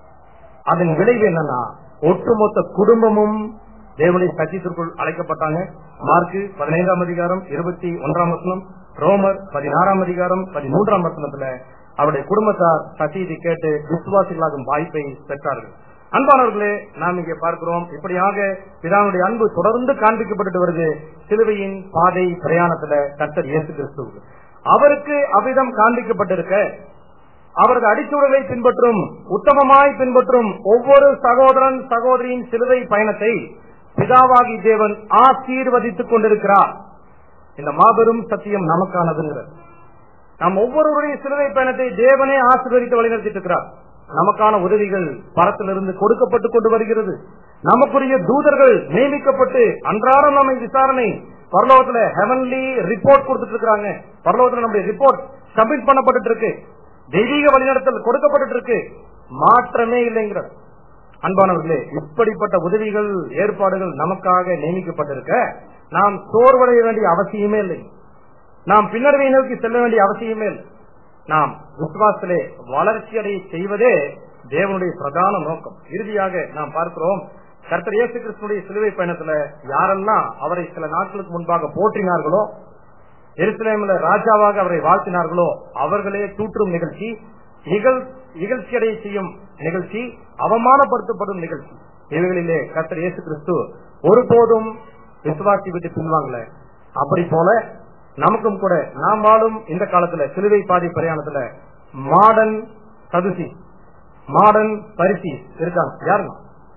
அதன் விளைவு என்னன்னா ஒட்டுமொத்த குடும்பமும் தேவனுடைய சத்தியத்திற்குள் அழைக்கப்பட்டாங்க மார்க்கு பதினைந்தாம் அதிகாரம் இருபத்தி ஒன்றாம் வசனம் ரோமர் பதினாறாம் அதிகாரம் பதிமூன்றாம் வசனத்துல அவருடைய குடும்பத்தார் சத்தியத்தை கேட்டு விசுவாசிகளாகும் வாய்ப்பை பெற்றார்கள் அன்பானவர்களே நாம் இங்கே பார்க்கிறோம் இப்படியாக பிதாவுடைய அன்பு தொடர்ந்து காண்பிக்கப்பட்டு வருது சிலுவையின் பாதை பிரயாணத்துல கர்த்தர் இயேசு கிறிஸ்து அவருக்கு அவ்விதம் காண்பிக்கப்பட்டிருக்க அவரது அடிச்சுவடுகளை பின்பற்றும் உத்தமமாய் பின்பற்றும் ஒவ்வொரு சகோதரன் சகோதரியின் சிலுவை பயணத்தை பிதாவாகி தேவன் ஆசீர்வதித்துக் கொண்டிருக்கிறார் இந்த மாபெரும் சத்தியம் நமக்கானதுங்கிறது நாம் ஒவ்வொருவருடைய சிலுவை பயணத்தை தேவனே ஆசீர்வதித்து வழிநடத்திட்டு இருக்கிறார் நமக்கான உதவிகள் பரத்திலிருந்து கொடுக்கப்பட்டுக் கொண்டு வருகிறது நமக்குரிய தூதர்கள் நியமிக்கப்பட்டு அன்றாடம் நம்ம விசாரணை பரலோகத்துல ஹெவன்லி ரிப்போர்ட் கொடுத்துட்டு இருக்காங்க பரலோகத்துல நம்முடைய ரிப்போர்ட் சப்மிட் பண்ணப்பட்டு இருக்கு தெய்வீக வழிநடத்தல் கொடுக்கப்பட்டு இருக்கு மாற்றமே இல்லைங்கிறது அன்பானவர்களே இப்படிப்பட்ட உதவிகள் ஏற்பாடுகள் நமக்காக நியமிக்கப்பட்டிருக்க நாம் சோர்வடைய வேண்டிய அவசியமே இல்லை நாம் பின்னர்வை நோக்கி செல்ல வேண்டிய அவசியமே இல்லை நாம் விசுவாசத்திலே வளர்ச்சி அடைய செய்வதே தேவனுடைய பிரதான நோக்கம் இறுதியாக நாம் பார்க்கிறோம் கர்த்தர் இயேசு கிறிஸ்துடைய சிலுவை பயணத்துல யாரெல்லாம் அவரை சில நாட்களுக்கு முன்பாக போற்றினார்களோ எருசலேமில் ராஜாவாக அவரை வாழ்த்தினார்களோ அவர்களே தூற்றும் நிகழ்ச்சி இகழ்ச்சி அடைய செய்யும் நிகழ்ச்சி அவமானப்படுத்தப்படும் நிகழ்ச்சி இவைகளிலே கர்த்தர் இயேசு கிறிஸ்து ஒருபோதும் விசுவாசி விட்டு பின்வாங்கல அப்படி போல நமக்கும் கூட நாம் வாழும் இந்த காலத்துல சிலுவை பாதி பிரயாணத்துல மாடர்ன் சதுசி மாடர்ன் பரிசி இருக்காங்க யாருங்க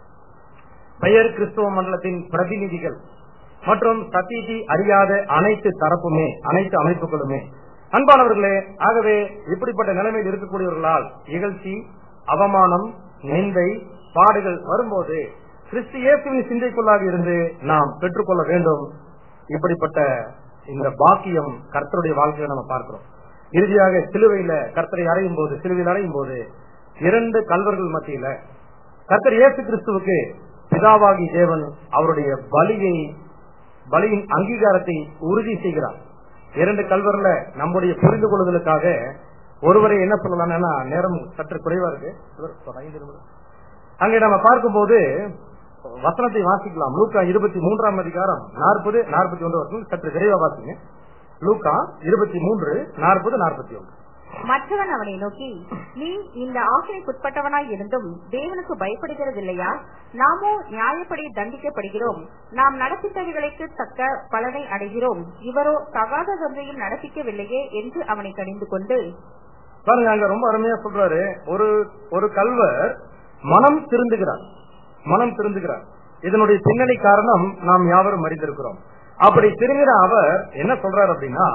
பெயர் கிறிஸ்துவ மண்டலத்தின் பிரதிநிதிகள் மற்றும் சத்தியத்தை அறியாத அனைத்து தரப்புமே அனைத்து அமைப்புகளுமே அன்பானவர்களே ஆகவே இப்படிப்பட்ட நிலைமையில் இருக்கக்கூடியவர்களால் இகழ்ச்சி அவமானம் நிந்தை பாடுகள் வரும்போது கிறிஸ்து இயேசுவின் சிந்தைக்குள்ளாக இருந்து நாம் பெற்றுக்கொள்ள வேண்டும் இப்படிப்பட்ட இந்த பாக்கியம் கர்த்தருடைய வாழ்க்கையை நம்ம பார்க்கிறோம் இறுதியாக சிலுவையில கர்த்தரை அறையும் போது சிலுவையில் அறையும் போது இரண்டு கல்வர்கள் மத்தியில கர்த்தர் இயேசு கிறிஸ்துவுக்கு பிதாவாகி தேவன் அவருடைய பலியை பலியின் அங்கீகாரத்தை உறுதி செய்கிறார் இரண்டு கல்வர்ல நம்முடைய புரிந்து கொள்வதற்காக ஒருவரை என்ன சொல்லலாம்னா நேரம் சற்று குறைவா இருக்கு ஒரு ஐந்து நிமிடம். அங்கே நம்ம பார்க்கும்போது வசனத்தை வாசிக்கலாம் லூக்கா இருபத்தி மூன்றாம் அதிகாரம் நாற்பது நாற்பத்தி ஒன்று வசனம் சற்று விரைவா வாசிங்க லூக்கா இருபத்தி மூன்று நாற்பது நாற்பத்தி ஒன்று மற்றவன் அவனை நோக்கி நீ இந்த ஆசைக்குட்பட்டவனாய் இருந்தும் தேவனுக்கு பயப்படுகிறதில்லையா நாமோ நியாயப்படி தண்டிக்கப்படுகிறோம் நாம் நடப்பித்தவைகளுக்கு தக்க பலனை அடைகிறோம் இவரோ தகாத தந்தையும் நடப்பிக்கவில்லையே என்று அவனை கடிந்து கொண்டு பாருங்க அங்க ரொம்ப அருமையா சொல்றாரு ஒரு ஒரு கல்வர் மனம் திருந்துகிறார் மனம் திருந்துகிறார் இதனுடைய பின்னணி காரணம் நாம் யாவரும் அறிந்திருக்கிறோம் அப்படி திரும்பின அவர் என்ன சொல்றார் அப்படின்னா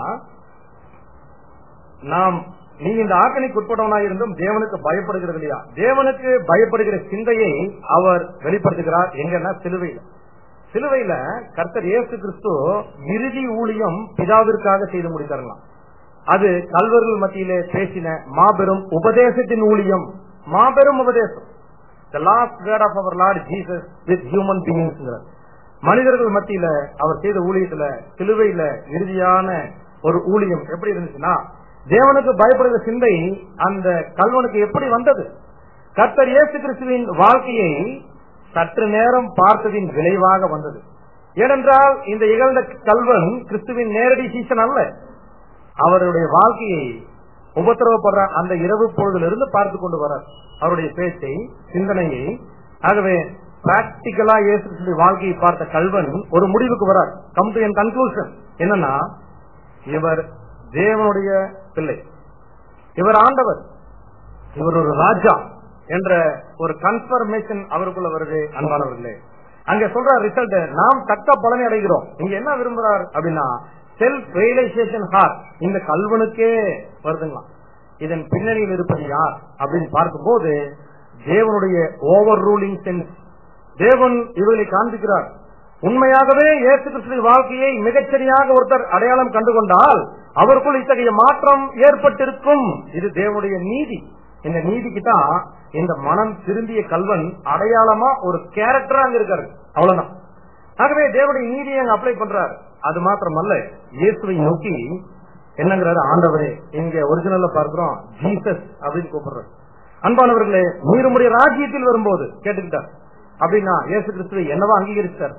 நாம் நீ இந்த ஆக்கணிக்கு உட்பட்டவனாக இருந்தும் தேவனுக்கு பயப்படுகிறது இல்லையா தேவனுக்கு பயப்படுகிற சிந்தையை அவர் வெளிப்படுத்துகிறார் எங்கன்னா சிலுவையில சிலுவையில கர்த்தர் இயேசு கிறிஸ்து இறுதி ஊழியம் பிதாவிற்காக செய்து முடித்தார்களாம் அது கல்வர்கள் மத்தியிலே பேசின மாபெரும் உபதேசத்தின் ஊழியம் மாபெரும் உபதேசம் the last word of our lord Jesus with human beings மனிதர்கள் மத்தியில அவர் செய்த ஊழியத்துல சிலுவையில இறுதியான ஒரு ஊழியம் எப்படி இருந்துச்சுன்னா தேவனுக்கு பயப்படுகிற சிந்தை அந்த கல்வனுக்கு எப்படி வந்தது கர்த்தர் இயேசு கிறிஸ்துவின் வாழ்க்கையை சற்று நேரம் பார்த்ததின் விளைவாக வந்தது ஏனென்றால் இந்த இகழ்ந்த கல்வன் கிறிஸ்துவின் நேரடி சீசன் அல்ல அவருடைய வாழ்க்கையை உபத்திரவப்படுற அந்த இரவு பொழுதிலிருந்து பார்த்து கொண்டு வரார் அவருடைய பேச்சை சிந்தனையை ஆகவே பிராக்டிக்கலா இயேசு கிறிஸ்துவின் வாழ்க்கையை பார்த்த கல்வன் ஒரு முடிவுக்கு வரார் கம் டு என் கன்க்ளூஷன் என்னன்னா இவர் தேவனுடைய பிள்ளை இவர் ஆண்டவர் இவர் ஒரு ராஜா என்ற ஒரு கன்ஃபர்மேஷன் அவருக்குள்ள வருது அன்பானவர்களே அங்க சொல்ற ரிசல்ட் நாம் தக்க பலனை அடைகிறோம் இங்க என்ன விரும்புறார் அப்படின்னா செல்ஃப் ரியலைசேஷன் ஹார்ட் இந்த கல்வனுக்கே வருதுங்களா இதன் பின்னணியில் இருப்பது யார் அப்படின்னு பார்க்கும்போது தேவனுடைய ஓவர் ரூலிங் சென்ஸ் தேவன் இவர்களை காண்பிக்கிறார் உண்மையாகவே இயேசு கிறிஸ்துவின் வாழ்க்கையை மிகச்சரியாக ஒருத்தர் அடையாளம் கண்டுகொண்டால் அவருக்குள் இத்தகைய மாற்றம் ஏற்பட்டிருக்கும் இது தேவனுடைய நீதி இந்த நீதிக்கு தான் இந்த மனம் திரும்பிய கல்வன் அடையாளமா ஒரு கேரக்டரா அங்க இருக்காரு அவ்வளவுதான் ஆகவே தேவனுடைய நீதியை அங்க அப்ளை பண்றாரு அது மாத்திரமல்ல இயேசுவை நோக்கி என்னங்கிறாரு ஆண்டவரே இங்க ஒரிஜினல்ல பார்க்கிறோம் ஜீசஸ் அப்படின்னு கூப்பிடுறாரு அன்பானவர்களே நீருமுடைய ராஜ்யத்தில் வரும்போது கேட்டுக்கிட்டார் அப்படின்னா இயேசு கிறிஸ்துவை என்னவா அங்கீகரிச்சார்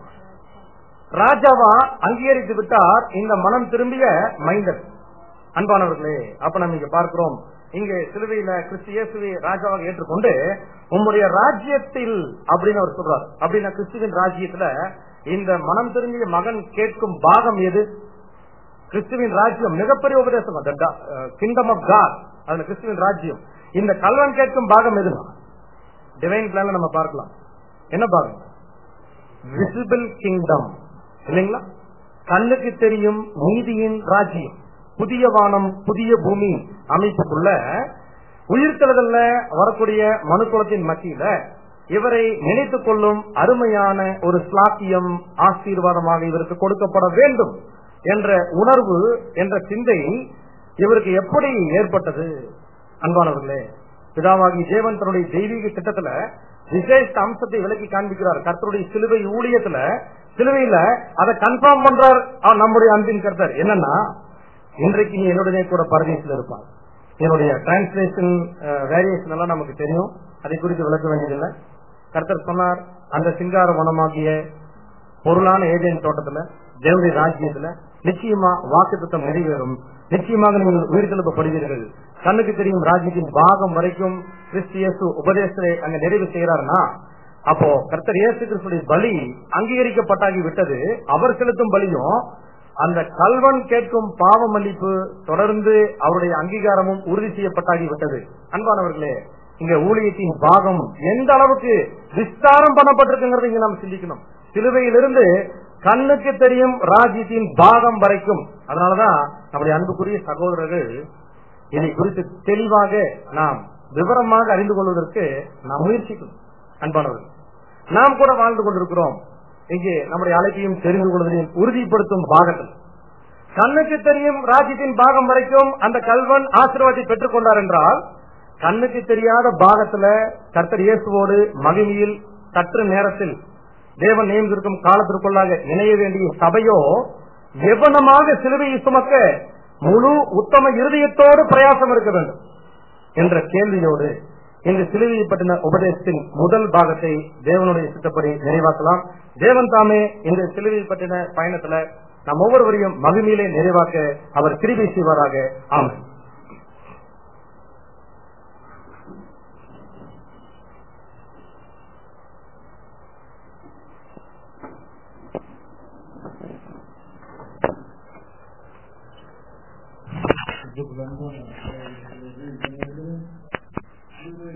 ராஜாவா அங்கீகரித்து விட்டார் இந்த மனம் திரும்பிய மைந்தர் அன்பானவர்களே அப்ப நம்ம இங்க பார்க்கிறோம் இங்கே சிலுவையில கிறிஸ்து இயேசுவை ராஜாவாக ஏற்றுக்கொண்டு உம்முடைய ராஜ்யத்தில் அப்படின்னு அவர் சொல்றார் அப்படின்னா கிறிஸ்துவின் ராஜ்யத்துல இந்த மனம் திரும்பிய மகன் கேட்கும் பாகம் எது கிறிஸ்துவின் ராஜ்யம் மிகப்பெரிய உபதேசம் கிங்டம் ஆஃப் காட் அதுல கிறிஸ்துவின் ராஜ்யம் இந்த கல்வன் கேட்கும் பாகம் எதுனா டிவைன் பிளான்ல நம்ம பார்க்கலாம் என்ன பாகம் விசிபிள் கிங்டம் இல்லைங்களா கண்ணுக்கு தெரியும் நீதியின் ராஜ்யம் புதிய வானம் புதிய பூமி அமைப்புக்குள்ள உயிர்த்தெழுதல்ல வரக்கூடிய மனுக்குலத்தின் மத்தியில இவரை நினைத்துக் கொள்ளும் அருமையான ஒரு ஸ்லாக்கியம் ஆசீர்வாதமாக இவருக்கு கொடுக்கப்பட வேண்டும் என்ற உணர்வு என்ற சிந்தை இவருக்கு எப்படி ஏற்பட்டது அன்பானவர்களே பிதாவாகி தேவன் தன்னுடைய தெய்வீக திட்டத்துல விசேஷ அம்சத்தை விலக்கி காண்பிக்கிறார் கர்த்தருடைய சிலுவை ஊழியத்துல சிலுவையில அதை கன்ஃபார்ம் பண்றார் அவர் நம்முடைய அன்பின் கர்த்தர் என்னன்னா இன்றைக்கு நீ என்னுடனே கூட பரதேசில் இருப்பார் என்னுடைய டிரான்ஸ்லேஷன் வேரியேஷன் எல்லாம் நமக்கு தெரியும் அதை குறித்து விளக்க வேண்டியதில்லை கர்த்தர் சொன்னார் அந்த சிங்கார வனமாகிய பொருளான ஏஜென்ட் தோட்டத்துல தேவடைய ராஜ்யத்துல நிச்சயமா வாக்கு திட்டம் நிறைவேறும் நிச்சயமாக நீங்கள் உயிர்த்தெழுப்பப்படுவீர்கள் கண்ணுக்கு தெரியும் ராஜ்யத்தின் பாகம் வரைக்கும் கிறிஸ்தியசு உபதேசத்தை அங்க நிறைவு செய்யறாருன்னா அப்போ கர்த்தர் இயேசு கிறிஸ்துடைய பலி அங்கீகரிக்கப்பட்டாகி விட்டது அவர் செலுத்தும் பலியும் அந்த கல்வன் கேட்கும் பாவ மன்னிப்பு தொடர்ந்து அவருடைய அங்கீகாரமும் உறுதி செய்யப்பட்டாகி விட்டது அன்பானவர்களே இங்க ஊழியத்தின் பாகம் எந்த அளவுக்கு விஸ்தாரம் பண்ணப்பட்டிருக்குங்கிறத இங்க நாம் சிந்திக்கணும் சிலுவையிலிருந்து கண்ணுக்கு தெரியும் ராஜ்யத்தின் பாகம் வரைக்கும் அதனாலதான் நம்முடைய அன்புக்குரிய சகோதரர்கள் இதை குறித்து தெளிவாக நாம் விவரமாக அறிந்து கொள்வதற்கு நாம் முயற்சிக்கணும் அன்பானவர்கள் நாம் கூட வாழ்ந்து கொண்டிருக்கிறோம் இங்கே நம்முடைய அழைப்பையும் தெரிந்து கொள்வதையும் உறுதிப்படுத்தும் பாகத்தில் கண்ணுக்கு தெரியும் ராஜ்யத்தின் பாகம் வரைக்கும் அந்த கல்வன் ஆசீர்வாதத்தை பெற்றுக் கொண்டார் என்றால் கண்ணுக்கு தெரியாத பாகத்துல கர்த்தர் இயேசுவோடு மகிமையில் சற்று நேரத்தில் தேவன் நியமித்திருக்கும் காலத்திற்குள்ளாக இணைய வேண்டிய சபையோ எவனமாக சிலுவையை சுமக்க முழு உத்தம இருதயத்தோடு பிரயாசம் இருக்க வேண்டும் என்ற கேள்வியோடு இந்த சிலுவையை பற்றின உபதேசத்தின் முதல் பாகத்தை தேவனுடைய சித்தப்படி நிறைவாக்கலாம் தேவன் தாமே இந்த சிலுவையை பற்றின பயணத்துல நம் ஒவ்வொருவரையும் மகிமையிலே நிறைவாக்க அவர் கிருபை செய்வாராக ஆமென் Thank you.